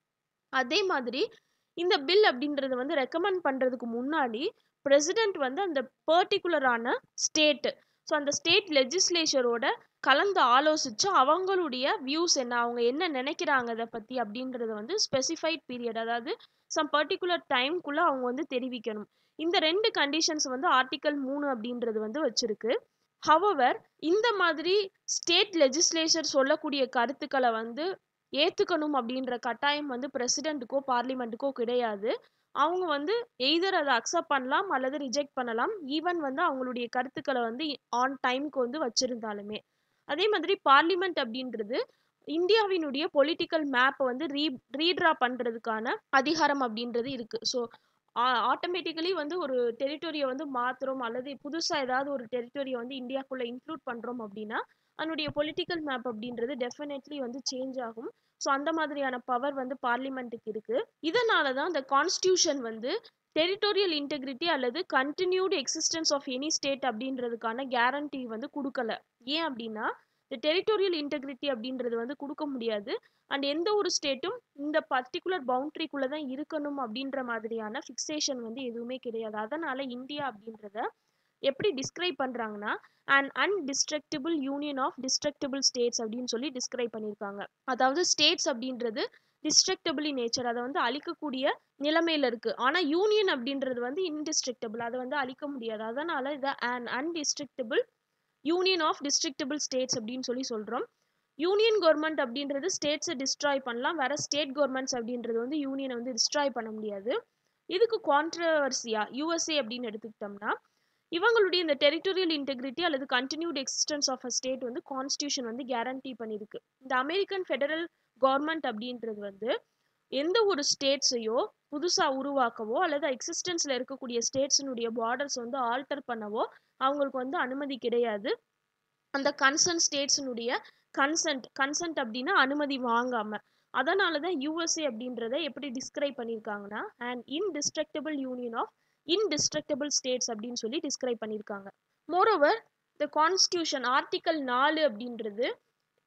அதே மாதிரி இந்த பில் அப்படின்றத வந்து ரெக்கமெண்ட் பண்ணுறதுக்கு முன்னாடி பிரசிடென்ட் வந்து அந்த பர்டிகுலரான ஸ்டேட்டு ஸோ அந்த ஸ்டேட் லெஜிஸ்லேச்சரோட கலந்து ஆலோசித்து அவங்களுடைய வியூஸ் என்ன அவங்க என்ன நினைக்கிறாங்க அதை பற்றி அப்படின்றத வந்து ஸ்பெசிஃபைட் பீரியட் அதாவது சம் பர்டிகுலர் டைம்குள்ளே அவங்க வந்து தெரிவிக்கணும் இந்த ரெண்டு கண்டிஷன்ஸ் வந்து ஆர்டிக்கல் மூணு அப்படின்றது வந்து வச்சிருக்கு ஹவவர் இந்த மாதிரி ஸ்டேட் லெஜிஸ்லேச்சர் சொல்லக்கூடிய கருத்துக்களை வந்து ஏற்றுக்கணும் அப்படின்ற கட்டாயம் வந்து பிரசிடெண்ட்டுக்கோ பார்லிமெண்ட்டுக்கோ கிடையாது அவங்க வந்து எய்தர் அதை அக்செப்ட் பண்ணலாம் அல்லது ரிஜெக்ட் பண்ணலாம் ஈவன் வந்து அவங்களுடைய கருத்துக்களை வந்து ஆன் டைம்க்கு வந்து வச்சிருந்தாலுமே அதே மாதிரி பார்லிமெண்ட் அப்படின்றது இந்தியாவினுடைய பொலிட்டிக்கல் மேப்பை வந்து ரீ ரீட்ரா பண்ணுறதுக்கான அதிகாரம் அப்படின்றது இருக்குது ஸோ ஆட்டோமேட்டிக்கலி வந்து ஒரு டெரிட்டோரியை வந்து மாற்றுறோம் அல்லது புதுசாக ஏதாவது ஒரு டெரிட்டோரியை வந்து இந்தியாக்குள்ளே இன்க்ளூட் பண்ணுறோம் அப்படின்னா அதனுடைய பொலிட்டிக்கல் மேப் அப்படின்றது டெஃபினெட்லி வந்து சேஞ்ச் ஆகும் ஸோ அந்த மாதிரியான பவர் வந்து பார்லிமெண்ட்டுக்கு இருக்கு இதனால தான் இந்த கான்ஸ்டியூஷன் வந்து டெரிட்டோரியல் இன்டெகிரிட்டி அல்லது continued existence of any state அப்படின்றதுக்கான கேரண்டி வந்து கொடுக்கல ஏன் அப்படின்னா இந்த டெரிட்டோரியல் இன்டெகிரிட்டி அப்படின்றது வந்து கொடுக்க முடியாது அண்ட் எந்த ஒரு ஸ்டேட்டும் இந்த பர்டிகுலர் பவுண்ட்ரிக்குள்ளே தான் இருக்கணும் அப்படின்ற மாதிரியான ஃபிக்சேஷன் வந்து எதுவுமே கிடையாது அதனால இந்தியா அப்படின்றத எப்படி டிஸ்கிரைப் பண்ணுறாங்கன்னா and indestructible union of destructible states அப்படின்னு சொல்லி டிஸ்கிரைப் பண்ணியிருக்காங்க அதாவது ஸ்டேட்ஸ் அப்படின்றது டிஸ்ட்ரக்டபிள் நேச்சர் அதை வந்து அழிக்கக்கூடிய நிலைமையில இருக்கு ஆனால் யூனியன் அப்படின்றது வந்து இன்டிஸ்ட்ரக்டபிள் அதை வந்து அழிக்க முடியாது அதனால இதை and indestructible union of destructible states அப்படின்னு சொல்லி சொல்கிறோம் யூனியன் கவர்மெண்ட் அப்படின்றது ஸ்டேட்ஸை டிஸ்ட்ராய் பண்ணலாம் வேற ஸ்டேட் கவர்மெண்ட்ஸ் அப்படின்றது வந்து யூனியனை வந்து டிஸ்ட்ராய் பண்ண முடியாது இதுக்கு கான்ட்ரவர்சியா யூஎஸ்ஏ அப்படின்னு எடுத்துக்கிட்டோம்னா இவங்களுடைய இந்த டெரிட்டோரியல் இன்டெகிரிட்டி அல்லது continued existence of a state வந்து கான்ஸ்டியூஷன் வந்து கேரண்டி பண்ணியிருக்கு இந்த அமெரிக்கன் ஃபெடரல் கவர்மெண்ட் அப்படின்றது வந்து எந்த ஒரு ஸ்டேட்ஸையோ புதுசாக உருவாக்கவோ அல்லது எக்ஸிஸ்டன்ஸில் இருக்கக்கூடிய ஸ்டேட்ஸினுடைய பார்டர்ஸ் வந்து ஆல்டர் பண்ணவோ அவங்களுக்கு வந்து அனுமதி கிடையாது அந்த கன்சர்ன் ஸ்டேட்ஸினுடைய கன்சென்ட் கன்சென்ட் அப்படின்னா அனுமதி வாங்காம அதனால தான் யூஎஸ்ஏ அப்படின்றத எப்படி டிஸ்கிரைப் பண்ணியிருக்காங்கன்னா and indestructible union of indestructible states அப்படின்னு சொல்லி டிஸ்கிரைப் பண்ணியிருக்காங்க மோரோவர் த கான்ஸ்டியூஷன் ஆர்டிக்கல் நாலு அப்படின்றது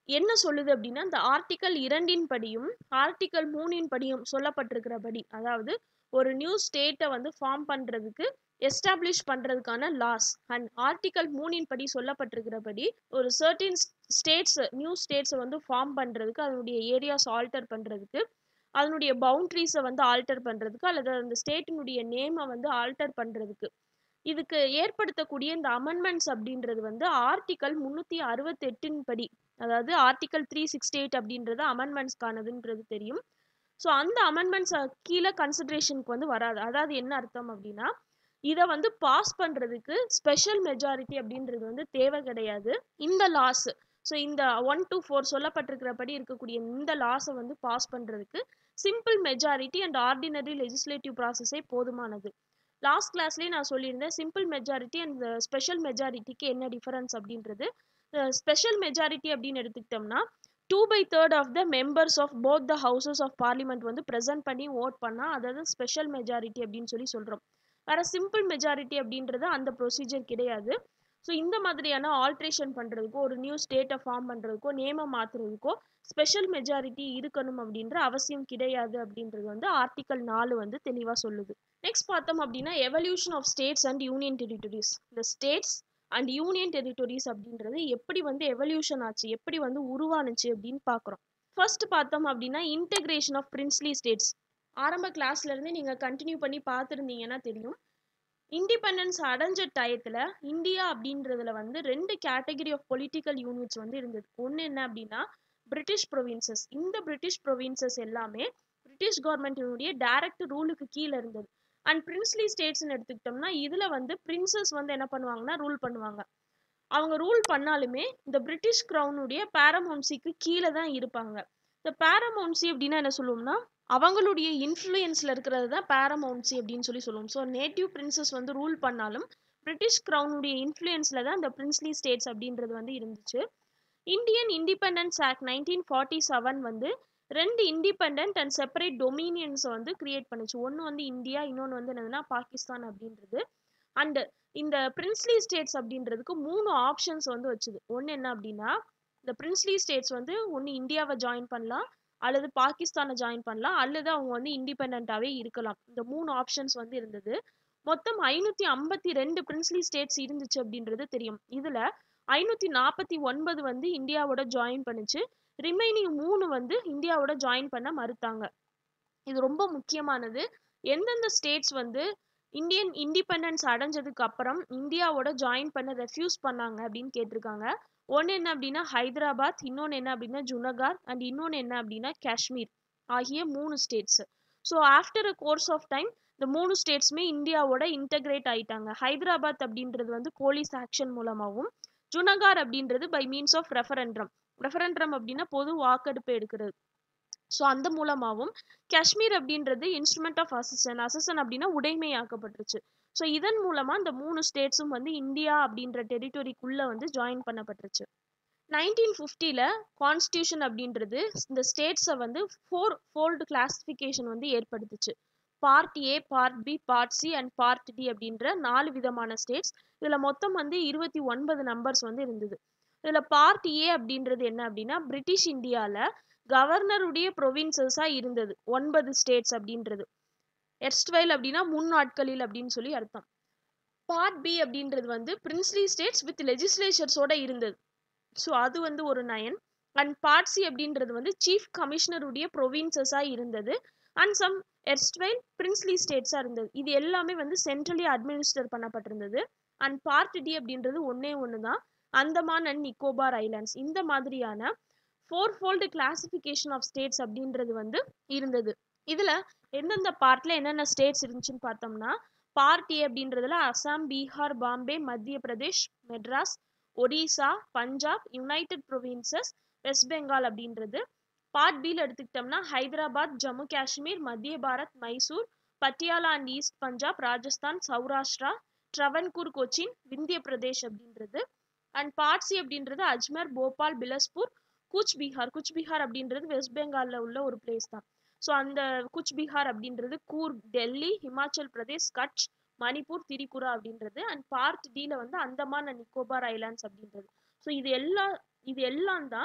என்ன சொல்லுது அப்படின்னா இந்த ஆர்டிக்கல் இரண்டின் படியும் ஆர்டிக்கல் மூணின் படியும் சொல்லப்பட்டிருக்கிறபடி அதாவது ஒரு நியூ ஸ்டேட்டை வந்து ஃபார்ம் பண்றதுக்கு எஸ்டாப்ளிஷ் பண்றதுக்கான லாஸ் அண்ட் ஆர்டிக்கல் மூணின் படி சொல்லப்பட்டிருக்கிறபடி ஒரு சர்டின் ஸ்டேட்ஸ் நியூ ஸ்டேட்ஸை வந்து ஃபார்ம் பண்றதுக்கு அதனுடைய ஏரியாஸ் ஆல்டர் பண்றதுக்கு அதனுடைய பவுண்ட்ரிஸை வந்து ஆல்டர் பண்றதுக்கு அல்லது அந்த ஸ்டேட்டினுடைய நேமை வந்து ஆல்டர் பண்றதுக்கு இதுக்கு ஏற்படுத்தக்கூடிய இந்த அமெண்ட்மெண்ட்ஸ் அப்படின்றது வந்து ஆர்டிக்கல் முன்னூத்தி அறுபத்தெட்டின் படி அதாவது ஆர்டிக்கல் த்ரீ சிக்ஸ்டி எயிட் அப்படின்றது அமெண்ட்மெண்ட்ஸ்க்கானதுன்றது தெரியும் ஸோ அந்த அமெண்ட்மெண்ட்ஸ் கீழே கன்சிடரேஷனுக்கு வந்து வராது அதாவது என்ன அர்த்தம் அப்படின்னா இதை வந்து பாஸ் பண்றதுக்கு ஸ்பெஷல் மெஜாரிட்டி அப்படின்றது வந்து தேவை கிடையாது இந்த லாஸ் ஸோ இந்த ஒன் டு ஃபோர் சொல்லப்பட்டிருக்கிறபடி இருக்கக்கூடிய இந்த லாஸை வந்து பாஸ் பண்றதுக்கு simple majority and ordinary legislative ப்ராசஸே போதுமானது லாஸ்ட் கிளாஸ்லேயே நான் சொல்லியிருந்தேன் சிம்பிள் மெஜாரிட்டி அண்ட் ஸ்பெஷல் மெஜாரிட்டிக்கு என்ன டிஃபரன்ஸ் அப்படின்றது ஸ்பெஷல் மெஜாரிட்டி அப்படின்னு எடுத்துக்கிட்டோம்னா two by third of the members of both the houses of parliament வந்து ப்ரெசென்ட் பண்ணி ஓட் பண்ணால் அதாவது ஸ்பெஷல் மெஜாரிட்டி அப்படின்னு சொல்லி சொல்கிறோம் வேற சிம்பிள் மெஜாரிட்டி அப்படின்றது அந்த ப்ரொசீஜர் கிடையாது ஸோ இந்த மாதிரியான ஆல்ட்ரேஷன் பண்ணுறதுக்கோ ஒரு நியூ ஸ்டேட்டை ஃபார்ம் பண்ணுறதுக்கோ நேமை மாற்றுறதுக்கோ ஸ்பெஷல் மெஜாரிட்டி இருக்கணும் அப்படின்ற அவசியம் கிடையாது அப்படின்றது வந்து ஆர்டிக்கல் நாலு வந்து தெளிவாக சொல்லுது நெக்ஸ்ட் பார்த்தோம் அப்படின்னா evolution of states and union territories இந்த ஸ்டேட்ஸ் அண்ட் யூனியன் டெரிட்டரிஸ் அப்படின்றது எப்படி வந்து எவல்யூஷன் ஆச்சு எப்படி வந்து உருவானுச்சு அப்படின்னு பார்க்குறோம் ஃபர்ஸ்ட் பார்த்தோம் அப்படின்னா இன்டெகிரேஷன் ஆஃப் பிரின்ஸ்லி ஸ்டேட்ஸ் ஆரம்ப கிளாஸ்ல இருந்து நீங்க கண்டினியூ பண்ணி பார்த்துருந்தீங்கன்னா தெரியும் இண்டிபெண்டன்ஸ் அடைஞ்ச டயத்துல இந்தியா அப்படின்றதுல வந்து ரெண்டு கேட்டகரி ஆஃப் பொலிட்டிக்கல் யூனிட்ஸ் வந்து இருந்தது ஒன்று என்ன அப்படின்னா பிரிட்டிஷ் ப்ரொவின்சஸ் இந்த பிரிட்டிஷ் ப்ரொவின்சஸ் எல்லாமே பிரிட்டிஷ் கவர்மெண்டினுடைய டைரக்ட் ரூலுக்கு கீழே இருந்தது அண்ட் பிரின்ஸ்லி ஸ்டேட்ஸ்னு எடுத்துக்கிட்டோம்னா இதுல வந்து பிரின்சஸ் வந்து என்ன பண்ணுவாங்கன்னா ரூல் பண்ணுவாங்க அவங்க ரூல் பண்ணாலுமே இந்த பிரிட்டிஷ் கிரவுனுடைய பேரமௌன்சிக்கு கீழே தான் இருப்பாங்க இந்த பேரமௌன்சி அப்படின்னா என்ன சொல்லுவோம்னா அவங்களுடைய இன்ஃப்ளூயன்ஸ்ல இருக்கிறது தான் பேரமௌன்சி அப்படின்னு சொல்லி சொல்லுவோம் ஸோ நேட்டிவ் பிரின்சஸ் வந்து ரூல் பண்ணாலும் பிரிட்டிஷ் கிரவுனுடைய இன்ஃப்ளூயன்ஸ்ல தான் இந்த பிரின்ஸ்லி ஸ்டேட்ஸ் அப்படின்றது வந்து இருந்துச்சு Indian independence act nineteen forty seven வந்து ரெண்டு இண்டிபெண்ட் அண்ட் செப்பரேட் டொமினியன்ஸை வந்து கிரியேட் பண்ணுச்சு ஒன்று வந்து இந்தியா இன்னொன்று வந்து என்னதுன்னா பாகிஸ்தான் அப்படின்றது அண்ட் இந்த பிரின்ஸ்லி ஸ்டேட்ஸ் அப்படின்றதுக்கு மூணு ஆப்ஷன்ஸ் வந்து வச்சுது ஒன்று என்ன அப்படின்னா இந்த பிரின்ஸ்லி ஸ்டேட்ஸ் வந்து ஒன்று இந்தியாவை ஜாயின் பண்ணலாம் அல்லது பாகிஸ்தானை ஜாயின் பண்ணலாம் அல்லது அவங்க வந்து இண்டிபெண்ட்டாகவே இருக்கலாம் இந்த மூணு ஆப்ஷன்ஸ் வந்து இருந்தது மொத்தம் ஐநூற்றி ஐம்பத்தி ரெண்டு பிரின்ஸ்லி ஸ்டேட்ஸ் இருந்துச்சு அப்படின்றது தெரியும் இதில் ஐநூற்றி நாற்பத்தி ஒன்பது வந்து இந்தியாவோட ஜாயின் பண்ணுச்சு ரிமைனிங் மூணு வந்து இந்தியாவோட ஜாயின் பண்ண மறுத்தாங்க இது ரொம்ப முக்கியமானது எந்தெந்த ஸ்டேட்ஸ் வந்து இந்தியன் இண்டிபெண்டன்ஸ் அடைஞ்சதுக்கு அப்புறம் இந்தியாவோட ஜாயின் பண்ண ரெஃப்யூஸ் பண்ணாங்க அப்படின்னு கேட்டிருக்காங்க ஒன்று என்ன அப்படின்னா ஹைதராபாத் இன்னொன்று என்ன அப்படின்னா ஜுனகார் அண்ட் இன்னொன்று என்ன அப்படின்னா காஷ்மீர் ஆகிய மூணு states so after a course of time இந்த மூணு ஸ்டேட்ஸுமே இந்தியாவோட இன்டகிரேட் ஆயிட்டாங்க ஹைதராபாத் அப்படின்றது வந்து போலீஸ் ஆக்ஷன் மூலமாகவும் ஜுனகார் அப்படின்றது by means of referendum referendum அப்படின்னா பொது வாக்கெடுப்பு எடுக்கிறது ஸோ அந்த மூலமாகவும் காஷ்மீர் அப்படின்றது இன்ஸ்ட்ருமெண்ட் ஆஃப் அசிஸ்டன் அசிஸ்டன் அப்படின்னா உடைமையாக்கப்பட்டுருச்சு ஸோ இதன் மூலமா இந்த மூணு ஸ்டேட்ஸும் வந்து இந்தியா அப்படின்ற டெரிட்டரிக்குள்ள வந்து ஜாயின் பண்ணப்பட்டுருச்சு நைன்டீன் ஃபிஃப்டியில் கான்ஸ்டியூஷன் அப்படின்றது இந்த ஸ்டேட்ஸை வந்து ஃபோர் ஃபோல்டு கிளாசிஃபிகேஷன் வந்து ஏற்படுத்துச்சு part A part B part C and part D அப்படின்ற நாலு விதமான ஸ்டேட்ஸ் இதில் மொத்தம் வந்து இருபத்தி ஒன்பது நம்பர்ஸ் வந்து இருந்தது இதில் பார்ட் ஏ அப்படின்றது என்ன அப்படின்னா பிரிட்டிஷ் இந்தியாவில் கவர்னருடைய ப்ரொவின்சஸாக இருந்தது ஒன்பது ஸ்டேட்ஸ் அப்படின்றது எர்ஸ்ட்வைல் அப்படின்னா முன் நாட்களில் அப்படின்னு சொல்லி அர்த்தம் பார்ட் பி அப்படின்றது வந்து பிரின்ஸ்லி ஸ்டேட்ஸ் வித் லெஜிஸ்லேச்சர்ஸோட இருந்தது ஸோ அது வந்து ஒரு நயன் அண்ட் பார்ட் சி அப்படின்றது வந்து சீஃப் கமிஷனருடைய ப்ரொவின்சஸாக இருந்தது அண்ட் சம் எர்ஸ்ட்வைல் பிரின்ஸ்லி ஸ்டேட்ஸாக இருந்தது இது எல்லாமே வந்து சென்ட்ரலி அட்மினிஸ்டர் பண்ணப்பட்டிருந்தது அண்ட் பார்ட் டி அப்படின்றது ஒன்றே ஒன்று தான் அந்தமான் அண்ட் நிக்கோபார் ஐலாண்ட்ஸ் இந்த மாதிரியான four fold classification of states அப்படின்றது வந்து இருந்தது இதில் எந்தெந்த பார்ட்ல என்னென்ன ஸ்டேட்ஸ் இருந்துச்சுன்னு பார்த்தோம்னா பார்ட் ஏ அப்படின்றதுல அசாம் பீகார் பாம்பே மத்திய பிரதேஷ் மெட்ராஸ் ஒடிசா பஞ்சாப் யுனைடெட் ப்ரொவின்சஸ் வெஸ்ட் பெங்கால் அப்படின்றது பார்ட் பியில் எடுத்துக்கிட்டோம்னா ஹைதராபாத் ஜம்மு காஷ்மீர் மத்திய பாரத் மைசூர் பட்டியாலா அண்ட் ஈஸ்ட் பஞ்சாப் ராஜஸ்தான் சௌராஷ்டிரா ட்ரவன்கூர் கொச்சின் விந்திய பிரதேஷ் அப்படின்றது அண்ட் பார்ட்சி அப்படின்றது அஜ்மர் போபால் பிலஸ்பூர் கூச் பீகார் கூச் பீகார் அப்படின்றது வெஸ்ட் பெங்காலில் உள்ள ஒரு பிளேஸ் தான் ஸோ அந்த கூச் பீகார் அப்படின்றது கூர்க் டெல்லி ஹிமாச்சல் பிரதேஷ் கட்ச் மணிப்பூர் திரிபுரா அப்படின்றது அண்ட் பார்ட் டியில் வந்து அந்தமான் அண்ட் நிக்கோபார் ஐலாண்ட்ஸ் அப்படின்றது ஸோ இது எல்லா இது எல்லாம் தான்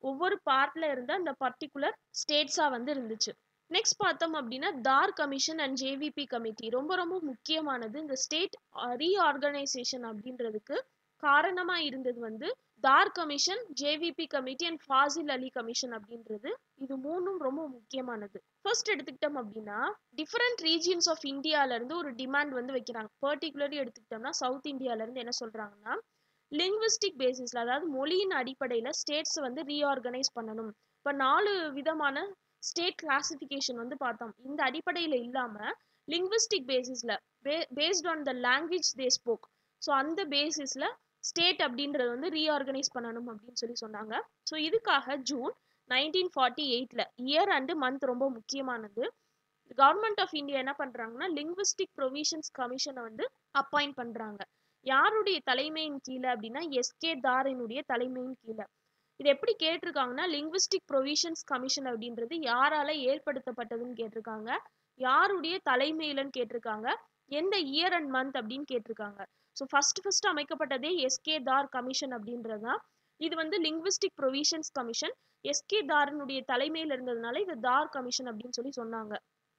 ஒவ்வொரு பார்ட்ல இருந்த அந்த பர்டிகுலர் ஸ்டேட்ஸா வந்து இருந்துச்சு நெக்ஸ்ட் பார்த்தோம் அப்படின்னா தார் கமிஷன் அண்ட் ஜேவிபி கமிட்டி ரொம்ப ரொம்ப முக்கியமானது இந்த ஸ்டேட் ரீஆர்கனைசேஷன் அப்படின்றதுக்கு காரணமா இருந்தது வந்து Dhar commission JVP committee and Fazl Ali commission அப்படின்றது இது மூணும் ரொம்ப முக்கியமானது ஃபர்ஸ்ட் எடுத்துக்கிட்டோம் அப்படின்னா டிஃப்ரெண்ட் ரீஜியன்ஸ் ஆஃப் இந்தியால இருந்து ஒரு டிமாண்ட் வந்து வைக்கிறாங்க பர்டிகுலர்லி எடுத்துக்கிட்டோம்னா சவுத் இந்தியால இருந்து என்ன சொல்றாங்கன்னா லிங்குவிஸ்டிக் பேசிஸ்ல அதாவது மொழியின் அடிப்படையில ஸ்டேட்ஸ் வந்து ரீஆர்கனைஸ் பண்ணணும் இப்ப நாலு விதமான ஸ்டேட் கிளாசிஃபிகேஷன் வந்து பார்த்தோம் இந்த அடிப்படையில இல்லாம லிங்குவிஸ்டிக் பேசிஸ்ல based on the language they spoke so அந்த பேசிஸ்ல ஸ்டேட் அப்படின்றது வந்து ரீஆர்கனைஸ் பண்ணணும் அப்படின்னு சொல்லி சொன்னாங்க ஸோ இதுக்காக ஜூன் நைன்டீன் ஃபார்ட்டி எயிட்ல இயர் அண்டு மந்த் ரொம்ப முக்கியமானது கவர்மெண்ட் ஆஃப் இந்தியா என்ன பண்றாங்கன்னா லிங்குவிஸ்டிக் ப்ரொவிஷன்ஸ் கமிஷனை வந்து அப்பாயிண்ட் பண்றாங்க யாருடைய தலைமையின் கீழே அப்படின்னா எஸ்கே தாரினுடைய தலைமையின் கீழே இது எப்படி கேட்டிருக்காங்கன்னா லிங்குவிஸ்டிக் ப்ரொவிஷன்ஸ் கமிஷன் அப்படின்றது யாரால ஏற்படுத்தப்பட்டதுன்னு கேட்டிருக்காங்க யாருடைய தலைமையிலன்னு கேட்டிருக்காங்க எந்த இயர் அண்ட் மந்த் அப்படின்னு கேட்டிருக்காங்க ஸோ ஃபர்ஸ்ட் ஃபர்ஸ்ட் அமைக்கப்பட்டதே எஸ்கே தார் கமிஷன் அப்படின்றது தான் இது வந்து லிங்குவிஸ்டிக் ப்ரொவிஷன்ஸ் கமிஷன் எஸ்கே தாரனுடைய தலைமையில் இருந்ததுனால இது தார் கமிஷன் அப்படின்னு சொல்லி சொன்னாங்க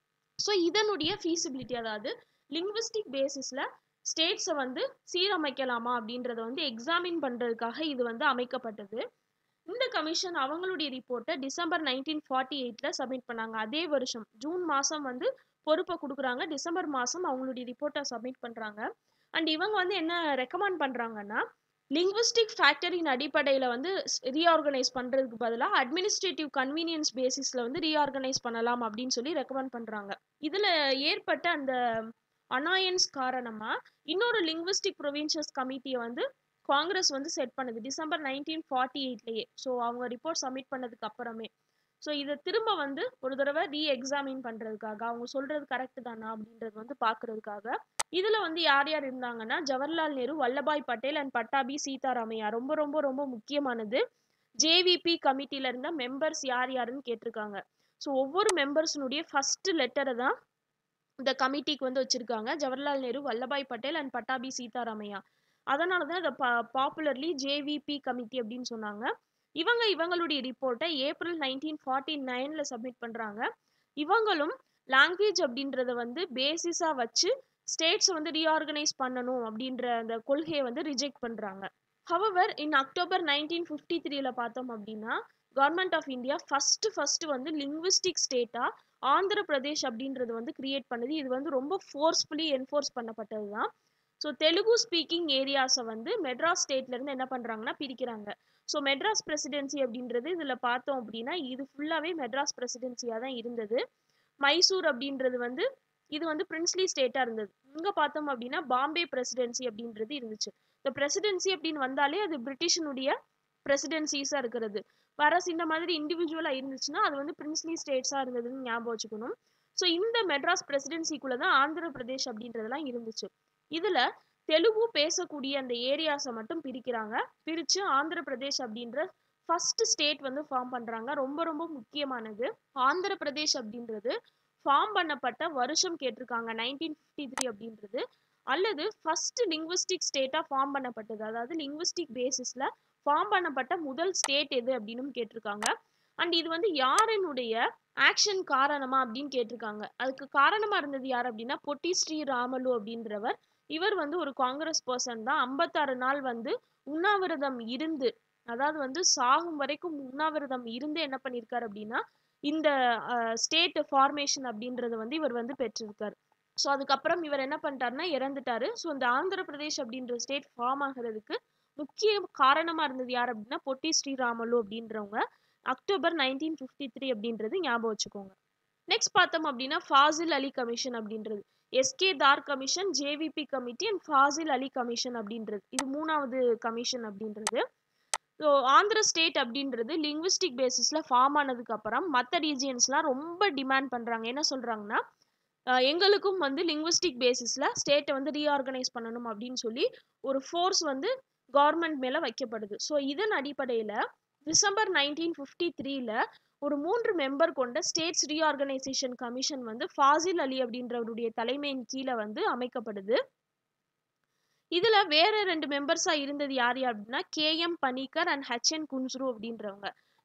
ஸோ இதனுடைய ஃபீசிபிலிட்டி அதாவது லிங்குவிஸ்டிக் பேசிஸ்ல ஸ்டேட்ஸை வந்து சீரமைக்கலாமா அப்படின்றத வந்து எக்ஸாமின் பண்றதுக்காக இது வந்து அமைக்கப்பட்டது இந்த கமிஷன் அவங்களுடைய ரிப்போர்ட்டை டிசம்பர் நைன்டீன் ஃபார்ட்டி எயிட்ல சப்மிட் பண்ணாங்க அதே வருஷம் ஜூன் மாசம் வந்து பொறுப்பை கொடுக்குறாங்க டிசம்பர் மாசம் அவங்களுடைய ரிப்போர்ட்டை சப்மிட் பண்றாங்க அண்ட் இவங்க வந்து என்ன ரெக்கமெண்ட் பண்றாங்கன்னா லிங்குவிஸ்டிக் ஃபேக்டரின் அடிப்படையில் வந்து ரீஆர்கனைஸ் பண்ணுறதுக்கு பதிலாக அட்மினிஸ்ட்ரேட்டிவ் கன்வீனியன்ஸ் பேசிஸில் வந்து ரீஆர்கனைஸ் பண்ணலாம் அப்படின்னு சொல்லி ரெக்கமெண்ட் பண்ணுறாங்க இதில் ஏற்பட்ட அந்த அனாயன்ஸ் காரணமாக இன்னொரு லிங்குவிஸ்டிக் ப்ரொவின்ஷியஸ் கமிட்டியை வந்து காங்கிரஸ் வந்து செட் பண்ணுது டிசம்பர் நைன்டீன் ஃபார்ட்டி எயிட்லேயே ஸோ அவங்க ரிப்போர்ட் சப்மிட் பண்ணதுக்கு அப்புறமே ஸோ இதை திரும்ப வந்து ஒரு தடவை ரீ எக்ஸாமின் பண்ணுறதுக்காக அவங்க சொல்கிறது கரெக்டு தானா அப்படின்றது வந்து பார்க்கறதுக்காக இதில் வந்து யார் யார் இருந்தாங்கன்னா ஜவஹர்லால் நேரு வல்லபாய் பட்டேல் அண்ட் பட்டாபி சீதாராமையா ரொம்ப ரொம்ப ரொம்ப முக்கியமானது ஜேவிபி கமிட்டியில இருந்த மெம்பர்ஸ் யார் யாருன்னு கேட்டிருக்காங்க ஸோ ஒவ்வொரு மெம்பர்ஸினுடைய ஃபர்ஸ்ட் லெட்டரை தான் இந்த கமிட்டிக்கு வந்து வச்சிருக்காங்க ஜவஹர்லால் நேரு வல்லபாய் பட்டேல் அண்ட் பட்டாபி சீதாராமையா அதனால தான் இதை பாப்புலர்லி ஜேவிபி கமிட்டி அப்படின்னு சொன்னாங்க இவங்க இவங்களுடைய ரிப்போர்ட்டை ஏப்ரல் நைன்டீன் ஃபார்ட்டி நைன்ல சப்மிட் பண்றாங்க இவங்களும் லாங்குவேஜ் அப்படின்றத வந்து பேசிஸா வச்சு ஸ்டேட்ஸ் வந்து ரீஆர்கனைஸ் பண்ணணும் அப்படின்ற அந்த கொள்கையை வந்து ரிஜெக்ட் பண்றாங்க however in October nineteen fifty த்ரீல பார்த்தோம் அப்படின்னா government of India first first வந்து லிங்குவிஸ்டிக் ஸ்டேட்டா ஆந்திர பிரதேஷ் அப்படின்றது வந்து கிரியேட் பண்ணுது இது வந்து ரொம்ப ஃபோர்ஸ்ஃபுல்லி என்ஃபோர்ஸ் பண்ணப்பட்டது தான் ஸோ தெலுங்கு ஸ்பீக்கிங் ஏரியாஸை வந்து மெட்ராஸ் ஸ்டேட்ல இருந்து என்ன பண்றாங்கன்னா பிரிக்கிறாங்க ஸோ மெட்ராஸ் பிரசிடென்சி அப்படின்றது இதில் பார்த்தோம் அப்படின்னா இது ஃபுல்லாகவே மெட்ராஸ் பிரசிடென்சியாக தான் இருந்தது மைசூர் அப்படின்றது வந்து இது வந்து பிரின்ஸ்லி ஸ்டேட்டாக இருந்தது இங்கே பார்த்தோம் அப்படின்னா பாம்பே பிரசிடென்சி அப்படின்றது இருந்துச்சு இந்த பிரசிடென்சி அப்படின்னு வந்தாலே அது பிரிட்டிஷனுடைய பிரசிடென்சிஸாக இருக்கிறது வரஸ் இந்த மாதிரி இண்டிவிஜுவலாக இருந்துச்சுன்னா அது வந்து பிரின்ஸ்லி ஸ்டேட்ஸாக இருந்ததுன்னு ஞாபகம் வச்சுக்கணும் ஸோ இந்த மெட்ராஸ் பிரசிடென்சிக்குள்ளே தான் ஆந்திர பிரதேஷ் அப்படின்றதெல்லாம் இருந்துச்சு இதில் தெலுங்கு பேசக்கூடிய அந்த ஏரியாஸை மட்டும் பிரிக்கிறாங்க பிரித்து ஆந்திர பிரதேஷ் அப்படின்ற ஃபர்ஸ்ட் ஸ்டேட் வந்து ஃபார்ம் பண்ணுறாங்க ரொம்ப ரொம்ப முக்கியமானது ஆந்திர பிரதேஷ் அப்படின்றது ஃபார்ம் பண்ணப்பட்ட வருஷம் கேட்டிருக்காங்க நைன்டீன் ஃபிஃப்டி த்ரீ அப்படின்றது அல்லது ஃபர்ஸ்ட் லிங்குவிஸ்டிக் ஸ்டேட்டாக ஃபார்ம் பண்ணப்பட்டது அதாவது லிங்குவிஸ்டிக் பேசிஸில் ஃபார்ம் பண்ணப்பட்ட முதல் ஸ்டேட் எது அப்படின்னு கேட்டிருக்காங்க அண்ட் இது வந்து யாரினுடைய ஆக்ஷன் காரணமா அப்படின்னு கேட்டிருக்காங்க அதுக்கு காரணமா இருந்தது யார் அப்படின்னா பொட்டி ஸ்ரீ ராமலு அப்படின்றவர் இவர் வந்து ஒரு காங்கிரஸ் பர்சன் தான் ஐம்பத்தாறு நாள் வந்து உண்ணாவிரதம் இருந்து அதாவது வந்து சாகும் வரைக்கும் உண்ணாவிரதம் இருந்து என்ன பண்ணியிருக்காரு அப்படின்னா இந்த ஸ்டேட் ஃபார்மேஷன் அப்படின்றத வந்து இவர் வந்து பெற்றிருக்காரு ஸோ அதுக்கப்புறம் இவர் என்ன பண்ணிட்டாருன்னா இறந்துட்டாரு ஸோ இந்த ஆந்திர பிரதேஷ் அப்படின்ற ஸ்டேட் ஃபார்ம் ஆகிறதுக்கு முக்கிய காரணமா இருந்தது யார் அப்படின்னா பொட்டி ஸ்ரீராமலு அப்படின்றவங்க அக்டோபர் நைன்டீன் ஃபிஃப்டி த்ரீ அப்படின்றது ஞாபகம் வச்சுக்கோங்க நெக்ஸ்ட் பார்த்தோம் அப்படின்னா ஃபாசில் அலி கமிஷன் அப்படின்றது SK Dhar commission JVP committee and Fazl Ali commission அப்படின்றது இது மூணாவது கமிஷன் அப்படின்றது ஸோ ஆந்திர ஸ்டேட் அப்படின்றது லிங்குவிஸ்டிக் பேசிஸில் ஃபார்ம் ஆனதுக்கு அப்புறம் மற்ற ரீஜியன்ஸ்லாம் ரொம்ப டிமாண்ட் பண்ணுறாங்க என்ன சொல்கிறாங்கன்னா எங்களுக்கும் வந்து லிங்குவிஸ்டிக் பேசிஸில் ஸ்டேட்டை வந்து ரீஆர்கனைஸ் பண்ணணும் அப்படின்னு சொல்லி ஒரு ஃபோர்ஸ் வந்து கவர்மெண்ட் மேலே வைக்கப்படுது ஸோ இதன் அடிப்படையில் டிசம்பர் நைன்டீன் ஃபிஃப்டி த்ரீல ஒரு மூன்று மெம்பர் கொண்ட ஸ்டேட்ஸ் ரீஆர்கனைசேஷன் கமிஷன் வந்து ஃபாசில் அலி அப்படின்றவருடைய தலைமையின் கீழே வந்து அமைக்கப்படுது இதுல வேற ரெண்டு மெம்பர்ஸா இருந்தது யார் யார் அப்படின்னா K M Panikkar and H N Kunzru அப்படின்றவங்க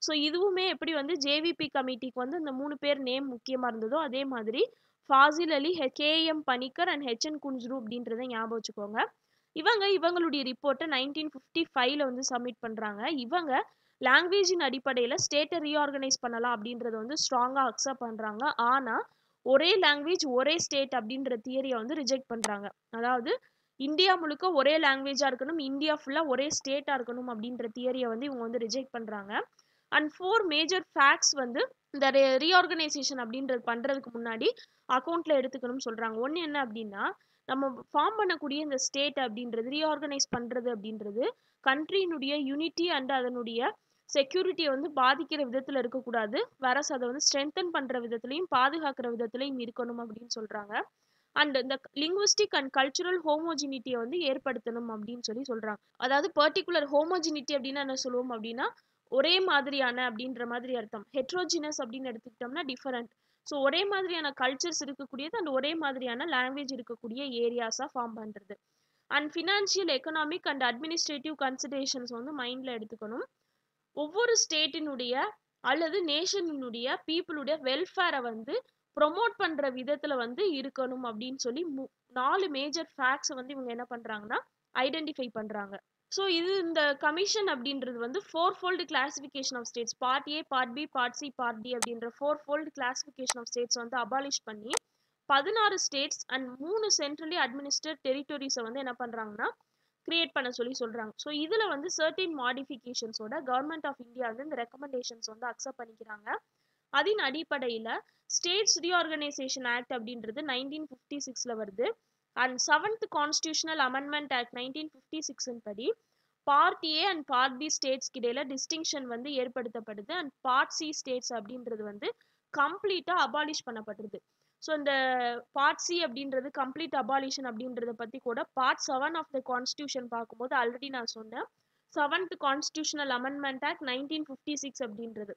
ஸோ இதுவுமே எப்படி வந்து ஜேவிபி கமிட்டிக்கு வந்து இந்த மூணு பேர் நேம் முக்கியமாக இருந்ததோ அதே மாதிரி Fazl Ali KM Panikkar and HN Kunzru அப்படின்றத ஞாபகம் வச்சுக்கோங்க இவங்க இவங்களுடைய ரிப்போர்ட்டை நைன்டீன் ஃபிஃப்டி ஃபைவ்ல வந்து சப்மிட் பண்ணுறாங்க இவங்க லாங்குவேஜின் அடிப்படையில் ஸ்டேட்டை ரீஆர்கனைஸ் பண்ணலாம் அப்படின்றத வந்து ஸ்ட்ராங்காக அக்செப்ட் பண்ணுறாங்க ஆனால் ஒரே லாங்குவேஜ் ஒரே ஸ்டேட் அப்படின்ற தியரியை வந்து ரிஜெக்ட் பண்ணுறாங்க அதாவது இந்தியா முழுக்க ஒரே லாங்குவேஜாக இருக்கணும் இந்தியா ஃபுல்லாக ஒரே ஸ்டேட்டாக இருக்கணும் அப்படின்ற தியரியை வந்து இவங்க வந்து ரிஜெக்ட் பண்ணுறாங்க அண்ட் ஃபோர் மேஜர் ஃபேக்ட்ஸ் வந்து இந்த ரீஆர்கனைசேஷன் அப்படின்றது பண்ணுறதுக்கு முன்னாடி அக்கௌண்ட்டில் எடுத்துக்கணும்னு சொல்கிறாங்க ஒன்று என்ன அப்படின்னா நம்ம ஃபார்ம் பண்ணக்கூடிய இந்த ஸ்டேட் அப்படின்றது ரீஆர்கனைஸ் பண்ணுறது அப்படின்றது கண்ட்ரியினுடைய யூனிட்டி அண்ட் அதனுடைய செக்யூரிட்டியை வந்து பாதிக்கிற விதத்தில் இருக்கக்கூடாது வரஸ் அதை வந்து ஸ்ட்ரென்தன் பண்ணுற விதத்துலையும் பாதுகாக்கிற விதத்துலையும் இருக்கணும் அப்படின்னு சொல்கிறாங்க அண்ட் இந்த லிங்குவிஸ்டிக் அண்ட் கல்ச்சுரல் ஹோமோஜினிட்டியை வந்து ஏற்படுத்தணும் அப்படின்னு சொல்லி சொல்கிறாங்க அதாவது பர்டிகுலர் ஹோமோஜினிட்டி அப்படின்னா என்ன சொல்லுவோம் அப்படின்னா ஒரே மாதிரியான அப்படின்ற மாதிரி அர்த்தம் ஹெட்ரோஜினஸ் அப்படின்னு எடுத்துக்கிட்டோம்னா டிஃபரெண்ட் ஸோ ஒரே மாதிரியான கல்ச்சர்ஸ் இருக்கக்கூடியது அண்ட் ஒரே மாதிரியான லாங்குவேஜ் இருக்கக்கூடிய ஏரியாஸாக ஃபார்ம் பண்ணுறது and financial economic and administrative considerations வந்து மைண்டில் எடுத்துக்கணும் ஒவ்வொரு ஸ்டேட்டினுடைய அல்லது நேஷனினுடைய பீப்புளுடைய வெல்ஃபேரை வந்து ப்ரொமோட் பண்ணுற விதத்தில் வந்து இருக்கணும் அப்படின்னு சொல்லி மு நாலு மேஜர் ஃபேக்ட்ஸை வந்து இவங்க என்ன பண்ணுறாங்கன்னா ஐடென்டிஃபை பண்ணுறாங்க ஸோ இது இந்த கமிஷன் அப்படின்றது வந்து four fold classification of states part A part B part C part D அப்படின்ற four fold classification of states வந்து அபாலிஷ் பண்ணி பதினாறு ஸ்டேட்ஸ் அண்ட் மூணு சென்ட்ரலி அட்மினிஸ்டர் டெரிட்டோரிஸை வந்து என்ன பண்ணுறாங்கன்னா கிரியேட் பண்ண சொல்லி சொல்கிறாங்க ஸோ இதில் வந்து சர்டின் மாடிஃபிகேஷன்ஸோட கவர்மெண்ட் ஆஃப் இந்தியா வந்து இந்த ரெக்கமெண்டேஷன்ஸ் வந்து அக்செப்ட் பண்ணிக்கிறாங்க அதன் அடிப்படையில் ஸ்டேட்ஸ் ரீஆர்கனைசேஷன் ஆக்ட் அப்படின்றது நைன்டீன் ஃபிஃப்டி சிக்ஸில் வருது and seventh constitutional amendment act nineteen fifty சிக்ஸின் படி part A and part B ஸ்டேட்ஸ்க்கு இடையில டிஸ்டிங்ஷன் வந்து ஏற்படுத்தப்படுது அண்ட் பார்ட் சி ஸ்டேட்ஸ் அப்படின்றது வந்து கம்ப்ளீட்டாக அபாலிஷ் பண்ணப்படுது ஸோ இந்த பார்ட் சி அப்படின்றது கம்ப்ளீட் அபாலிஷன் அப்படின்றத பற்றி கூட part seven of the constitution பார்க்கும்போது ஆல்ரெடி நான் சொன்னேன் seventh constitutional amendment act nineteen fifty six அப்படின்றது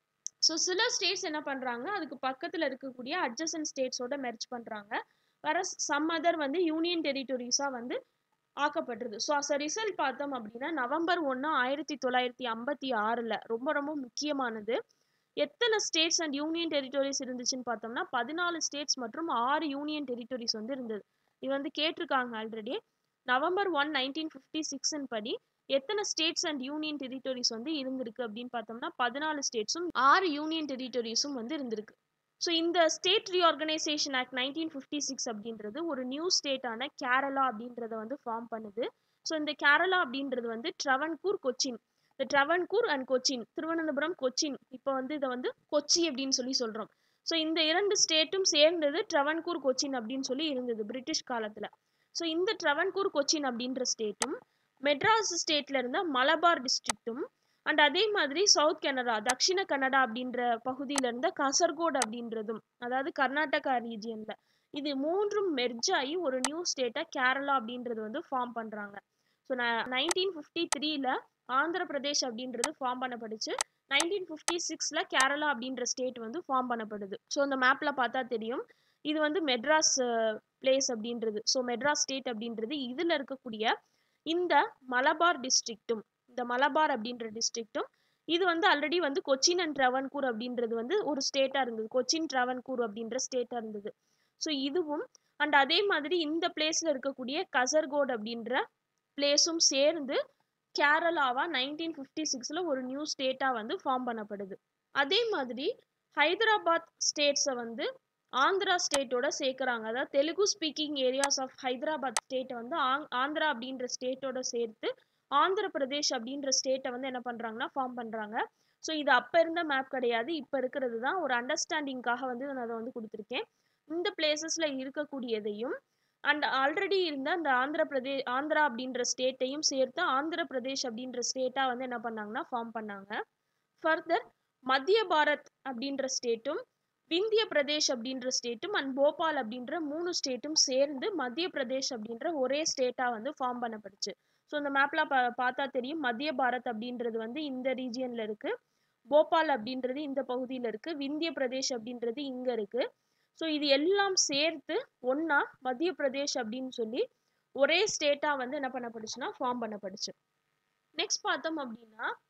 ஸோ சில ஸ்டேட்ஸ் என்ன பண்ணுறாங்க அதுக்கு பக்கத்தில் இருக்கக்கூடிய அட்ஜசன் ஸ்டேட்ஸோட மெர்ச் பண்ணுறாங்க வர சம் அதர் வந்து யூனியன் டெரிட்டோரிஸாக வந்து ஆக்கப்பட்டிருது ஸோ அஸ் அ ரிசல்ட் பார்த்தோம் அப்படின்னா நவம்பர் ஒன்று ஆயிரத்தி தொள்ளாயிரத்தி ஐம்பத்தி ஆறில் ரொம்ப ரொம்ப முக்கியமானது எத்தனை ஸ்டேட்ஸ் அண்ட் யூனியன் டெரிட்டோரிஸ் இருந்துச்சுன்னு பார்த்தோம்னா பதினாலு ஸ்டேட்ஸ் மற்றும் ஆறு யூனியன் டெரிட்டோரிஸ் வந்து இருந்தது இது வந்து கேட்டிருக்காங்க already November one nineteen fifty சிக்ஸின் படி எத்தனை ஸ்டேட்ஸ் அண்ட் யூனியன் டெரிட்டோரிஸ் வந்து இருந்திருக்கு அப்படின்னு பார்த்தோம்னா பதினாலு ஸ்டேட்ஸும் ஆறு யூனியன் டெரிட்டோரிஸும் வந்து இருந்திருக்கு ஸோ இந்த state reorganisation act nineteen fifty six அப்படின்றது ஒரு நியூ ஸ்டேட்டான கேரளா அப்படின்றத வந்து ஃபார்ம் பண்ணுது ஸோ இந்த கேரளா அப்படின்றது வந்து ட்ரவன்கூர் கொச்சின் இந்த ட்ரவன்கூர் அண்ட் கொச்சின் திருவனந்தபுரம் கொச்சின் இப்போ வந்து இதை வந்து கொச்சி அப்படின்னு சொல்லி சொல்கிறோம் ஸோ இந்த இரண்டு ஸ்டேட்டும் சேர்ந்தது ட்ரவன்கூர் கொச்சின் அப்படின்னு சொல்லி இருந்தது பிரிட்டிஷ் காலத்தில் ஸோ இந்த ட்ரவன்கூர் கொச்சின் அப்படின்ற ஸ்டேட்டும் மெட்ராஸ் ஸ்டேட்ல இருந்த மலபார் டிஸ்ட்ரிக்ட்டும் அண்ட் அதே மாதிரி சவுத் கனடா தக்ஷிண கன்னடா அப்படின்ற பகுதியில இருந்த கசர்கோட் அப்படின்றதும் அதாவது கர்நாடகா ரீஜியன்ல இது மூன்றும் மெர்ஜ் ஆகி ஒரு நியூ ஸ்டேட்டை கேரளா அப்படின்றது வந்து ஃபார்ம் பண்றாங்க ஸோ நைன்டீன் ஃபிஃப்டி த்ரீல ஆந்திர பிரதேஷ் அப்படின்றது ஃபார்ம் பண்ணப்படுச்சு நைன்டீன் ஃபிஃப்டி சிக்ஸ்ல கேரளா அப்படின்ற ஸ்டேட் வந்து ஃபார்ம் பண்ணப்படுது ஸோ இந்த மேப்ல பார்த்தா தெரியும் இது வந்து மெட்ராஸ் பிளேஸ் அப்படின்றது ஸோ மெட்ராஸ் ஸ்டேட் அப்படின்றது இதுல இருக்கக்கூடிய இந்த மலபார் டிஸ்ட்ரிக்ட்டும் இந்த மலபார் அப்படின்ற டிஸ்ட்ரிக்ட்டும் இது வந்து ஆல்ரெடி வந்து கொச்சின் அண்ட் ட்ரவன்கூர் அப்படின்றது வந்து ஒரு ஸ்டேட்டாக இருந்தது கொச்சின் ட்ரவன்கூர் அப்படின்ற ஸ்டேட்டாக இருந்தது ஸோ இதுவும் அண்ட் அதே மாதிரி இந்த பிளேஸில் இருக்கக்கூடிய கசர்கோட் அப்படின்ற பிளேஸும் சேர்ந்து கேரளாவா நைன்டீன் ஃபிஃப்டி சிக்ஸில் ஒரு நியூ ஸ்டேட்டாக வந்து ஃபார்ம் பண்ணப்படுது அதே மாதிரி ஹைதராபாத் ஸ்டேட்ஸை வந்து ஆந்திரா ஸ்டேட்டோட சேர்க்குறாங்க அதாவது Telugu speaking areas of Hyderabad ஸ்டேட்டை வந்து ஆந்திரா அப்படின்ற ஸ்டேட்டோட சேர்த்து ஆந்திர பிரதேஷ் அப்படின்ற ஸ்டேட்டை வந்து என்ன பண்ணுறாங்கன்னா ஃபார்ம் பண்ணுறாங்க ஸோ இது அப்போ இருந்த மேப் கிடையாது இப்போ இருக்கிறது தான் ஒரு அண்டர்ஸ்டாண்டிங்காக வந்து நான் அதை வந்து கொடுத்துருக்கேன் இந்த பிளேசஸில் இருக்கக்கூடியதையும் அண்ட் ஆல்ரெடி இருந்த அந்த ஆந்திர பிரதே ஆந்திரா அப்படின்ற ஸ்டேட்டையும் சேர்த்து ஆந்திர பிரதேஷ் அப்படின்ற ஸ்டேட்டாக வந்து என்ன பண்ணாங்கன்னா ஃபார்ம் பண்ணாங்க ஃபர்தர் மத்திய பாரத் அப்படின்ற ஸ்டேட்டும் விந்திய பிரதேஷ் அப்படின்ற ஸ்டேட்டும் அண்ட் போபால் அப்படின்ற மூணு ஸ்டேட்டும் சேர்ந்து மத்திய பிரதேஷ் அப்படின்ற ஒரே ஸ்டேட்டாக வந்து ஃபார்ம் பண்ணப்படுச்சு ஸோ இந்த மேப்ல பா பார்த்தா தெரியும் மத்திய பாரத் அப்படின்றது வந்து இந்த ரீஜியனில் இருக்குது போபால் அப்படின்றது இந்த பகுதியில் இருக்குது விந்திய பிரதேஷ் அப்படின்றது இங்கே இருக்குது ஸோ இது எல்லாம் சேர்த்து ஒன்றா மத்திய பிரதேஷ் அப்படின்னு சொல்லி ஒரே ஸ்டேட்டாக வந்து என்ன பண்ணப்படுச்சுன்னா ஃபார்ம் பண்ணப்படுச்சு நெக்ஸ்ட் பார்த்தோம் அப்படின்னா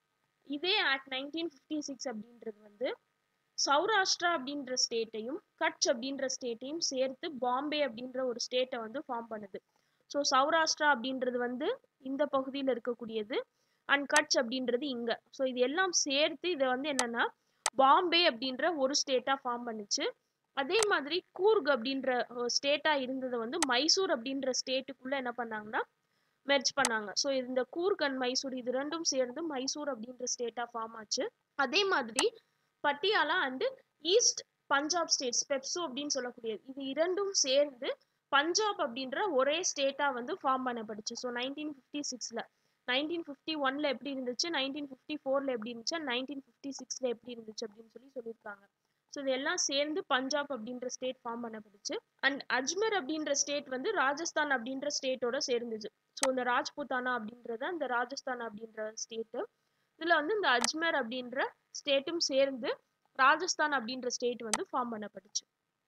இதே ஆக்ட் நைன்டீன் ஃபிஃப்டி சிக்ஸ் அப்படின்றது வந்து சௌராஷ்டிரா அப்படின்ற ஸ்டேட்டையும் கட்ச் அப்படின்ற ஸ்டேட்டையும் சேர்த்து பாம்பே அப்படின்ற ஒரு ஸ்டேட்டை வந்து ஃபார்ம் பண்ணுது ஸோ சௌராஷ்டிரா அப்படின்றது வந்து இந்த பகுதியில் இருக்கக்கூடியது அண்ட் கட்ச் அப்படின்றது இங்கே ஸோ இது எல்லாம் சேர்த்து இதை வந்து என்னன்னா பாம்பே அப்படின்ற ஒரு ஸ்டேட்டாக ஃபார்ம் பண்ணுச்சு அதே மாதிரி கூர்க் அப்படின்ற ஸ்டேட்டாக இருந்ததை வந்து மைசூர் அப்படின்ற ஸ்டேட்டுக்குள்ளே என்ன பண்ணாங்கன்னா மெர்ஜ் பண்ணாங்க ஸோ இந்த கூர்க் அண்ட் மைசூர் இது ரெண்டும் சேர்ந்து மைசூர் அப்படின்ற ஸ்டேட்டாக ஃபார்ம் ஆச்சு அதே மாதிரி பட்டியாலா அண்டு ஈஸ்ட் பஞ்சாப் ஸ்டேட்ஸ் பெப்சோ அப்படின்னு சொல்லக்கூடியது இது இரண்டும் சேர்ந்து பஞ்சாப் அப்படின்ற ஒரே ஸ்டேட்டாக வந்து ஃபார்ம் பண்ணப்பட்டுச்சு ஸோ நைன்டீன் ஃபிஃப்டி சிக்ஸில் நைன்டீன் ஃபிஃப்டி ஒன்ல எப்படி இருந்துச்சு நைன்டீன் ஃபிஃப்டி ஃபோரில் எப்படி இருந்துச்சு நைன்டீன் ஃபிஃப்டி சிக்ஸில் எப்படி இருந்துச்சு அப்படின்னு சொல்லி சொல்லியிருக்காங்க ஸோ இதெல்லாம் சேர்ந்து பஞ்சாப் அப்படின்ற ஸ்டேட் ஃபார்ம் பண்ணப்பட்டுச்சு அண்ட் அஜ்மர் அப்படின்ற ஸ்டேட் வந்து ராஜஸ்தான் அப்படின்ற ஸ்டேட்டோட சேர்ந்துச்சு ஸோ இந்த ராஜ்புத்தானா அப்படின்றத இந்த ராஜஸ்தான் அப்படின்ற ஸ்டேட்டு இதில் வந்து இந்த அஜ்மர் அப்படின்ற ஸ்டேட்டும் சேர்ந்து ராஜஸ்தான் அப்படின்ற ஸ்டேட் வந்து ஃபார்ம் பண்ணப்பட்டுச்சு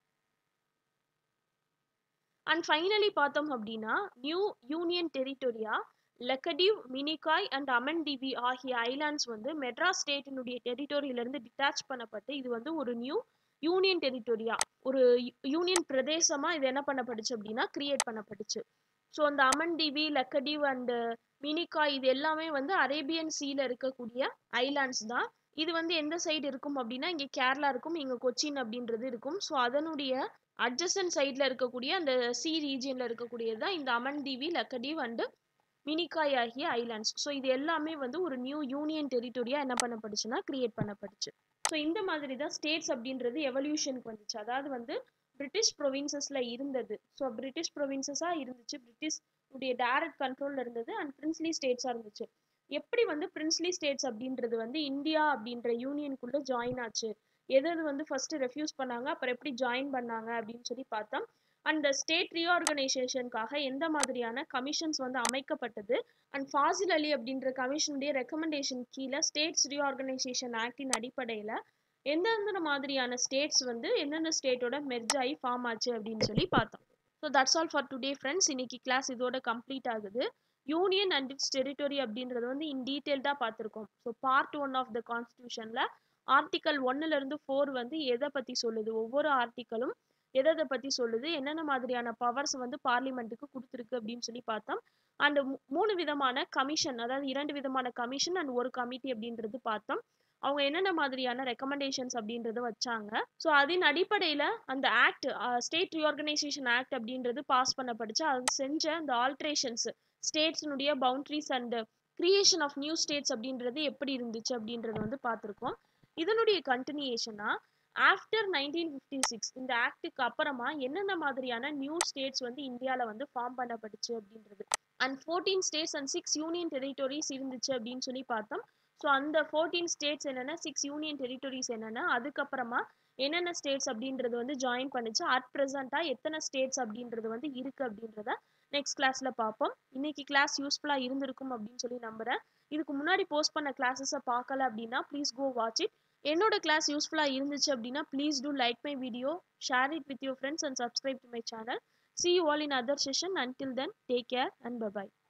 அண்ட் ஃபைனலி பார்த்தோம் அப்படின்னா நியூ யூனியன் டெரிட்டோரியா லெக்கடிவ் மினிகாய் அண்ட் அமன்டிவி ஆகிய ஐலாண்ட்ஸ் வந்து மெட்ராஸ் ஸ்டேட்டினுடைய டெரிட்டோரியிலிருந்து டிட்டாச் பண்ணப்பட்டு இது வந்து ஒரு நியூ யூனியன் டெரிட்டோரியா ஒரு யூனியன் பிரதேசமா இது என்ன பண்ணப்பட்டுச்சு அப்படின்னா கிரியேட் பண்ணப்பட்டுச்சு ஸோ அந்த அமன்டிவி லெக்கடிவ் அண்ட் மினிகாய் இது எல்லாமே வந்து அரேபியன் சீல இருக்கக்கூடிய ஐலாண்ட்ஸ் தான் இது வந்து எந்த சைடு இருக்கும் அப்படின்னா இங்கே கேரளா இருக்கும் இங்கே கொச்சின் அப்படின்றது இருக்கும் ஸோ அதனுடைய அட்ஜசன் சைடில் இருக்கக்கூடிய அந்த சி ரீஜியனில் இருக்கக்கூடியது தான் இந்த அமன்டிவி லக்கடிவ் அண்டு மினிகாய் ஆகிய ஐலாண்ட்ஸ் ஸோ இது எல்லாமே வந்து ஒரு நியூ யூனியன் டெரிட்டோரியா என்ன பண்ணப்பட்டுச்சுன்னா கிரியேட் பண்ணப்பட்டுச்சு ஸோ இந்த மாதிரி தான் ஸ்டேட்ஸ் அப்படின்றது எவல்யூஷனுக்கு வந்துச்சு அதாவது வந்து பிரிட்டிஷ் ப்ரொவின்சஸில் இருந்தது ஸோ பிரிட்டிஷ் ப்ரொவின்சஸாக இருந்துச்சு பிரிட்டிஷ் உடைய டைரக்ட் கண்ட்ரோலில் இருந்தது அண்ட் பிரின்ஸ்லி ஸ்டேட்ஸாக இருந்துச்சு எப்படி வந்து பிரின்ஸ்லி ஸ்டேட்ஸ் அப்படின்றது வந்து இந்தியா அப்படின்ற யூனியனுக்குள்ளே ஜாயின் ஆச்சு எது எது வந்து ஃபர்ஸ்ட் ரெஃப்யூஸ் பண்ணாங்க அப்புறம் எப்படி ஜாயின் பண்ணாங்க அப்படின்னு சொல்லி பார்த்தோம் அந்த ஸ்டேட் ரீஆர்கனைசேஷனுக்காக எந்த மாதிரியான கமிஷன்ஸ் வந்து அமைக்கப்பட்டது அண்ட் ஃபாசில் அலி அப்படின்ற கமிஷனுடைய ரெக்கமெண்டேஷன் கீழே ஸ்டேட்ஸ் ரீஆர்கனைசேஷன் ஆக்டின் அடிப்படையில் எந்தெந்த மாதிரியான ஸ்டேட்ஸ் வந்து எந்தெந்த ஸ்டேட்டோட மெர்ஜ் ஆகி ஃபார்ம் ஆச்சு அப்படின்னு சொல்லி பார்த்தோம் so that's all for today friends இன்னைக்கு கிளாஸ் இதோட கம்ப்ளீட் ஆகுது யூனியன் அண்ட் இட்ஸ் டெரிட்டரி அப்படின்றது வந்து இன் டீட்டெயில்டாக பார்த்துருக்கோம் so part one of the கான்ஸ்டியூஷனில் ஆர்டிக்கல் ஒன்னுலேருந்து ஃபோர் வந்து எதை பற்றி சொல்லுது ஒவ்வொரு ஆர்டிக்கலும் எதை எதை பற்றி சொல்லுது என்னென்ன மாதிரியான பவர்ஸ் வந்து பார்லிமெண்ட்டுக்கு கொடுத்துருக்கு அப்படின்னு சொல்லி பார்த்தோம் அண்ட் மூணு விதமான கமிஷன் அதாவது இரண்டு விதமான கமிஷன் அண்ட் ஒரு கமிட்டி அப்படின்றது பார்த்தோம் அவங்க என்னென்ன மாதிரியான ரெக்கமெண்டேஷன்ஸ் அப்படின்றத வச்சாங்க ஸோ அதன் அடிப்படையில் அந்த ஆக்ட் ஸ்டேட் ரீஆர்கனைசேஷன் ஆக்ட் அப்படின்றது பாஸ் பண்ணப்படுச்சு அது செஞ்ச அந்த ஆல்ட்ரேஷன்ஸ் ஸ்டேட்ஸினுடைய boundaries and creation of new states அப்படின்றது எப்படி இருந்துச்சு அப்படின்றது வந்து பார்த்துருக்கோம் இதனுடைய கண்டினியூஷனா ஆஃப்டர் நைன்டீன் ஃபிஃப்டி சிக்ஸ் இந்த ஆக்டுக்கு அப்புறமா என்னென்ன மாதிரியான நியூ ஸ்டேட்ஸ் வந்து இந்தியாவில் வந்து ஃபார்ம் பண்ணப்பட்டுச்சு அப்படின்றது and fourteen states and six union territories இருந்துச்சு அப்படின்னு சொல்லி பார்த்தோம் ஸோ அந்த ஃபோர்டீன் ஸ்டேட்ஸ் என்னென்ன சிக்ஸ் யூனியன் டெரிட்டோரிஸ் என்னென்ன அதுக்கப்புறமா என்னென்ன ஸ்டேட்ஸ் அப்படின்றது வந்து ஜாயின் பண்ணுச்சு அட் ப்ரெசண்ட்டாக எத்தனை ஸ்டேட்ஸ் அப்படின்றது வந்து இருக்குது அப்படின்றத நெக்ஸ்ட் கிளாஸில் பார்ப்போம் இன்னைக்கு கிளாஸ் யூஸ்ஃபுல்லாக இருந்திருக்கும் அப்படின்னு சொல்லி நம்புகிறேன் இதுக்கு முன்னாடி போஸ்ட் பண்ண கிளாஸஸை பார்க்கல அப்படின்னா ப்ளீஸ் கோ வாட்ச் இட் என்னோட கிளாஸ் யூஸ்ஃபுல்லாக இருந்துச்சு அப்படின்னா please do like my video share it with your friends and subscribe to my channel see you all in other session until then take care and bye bye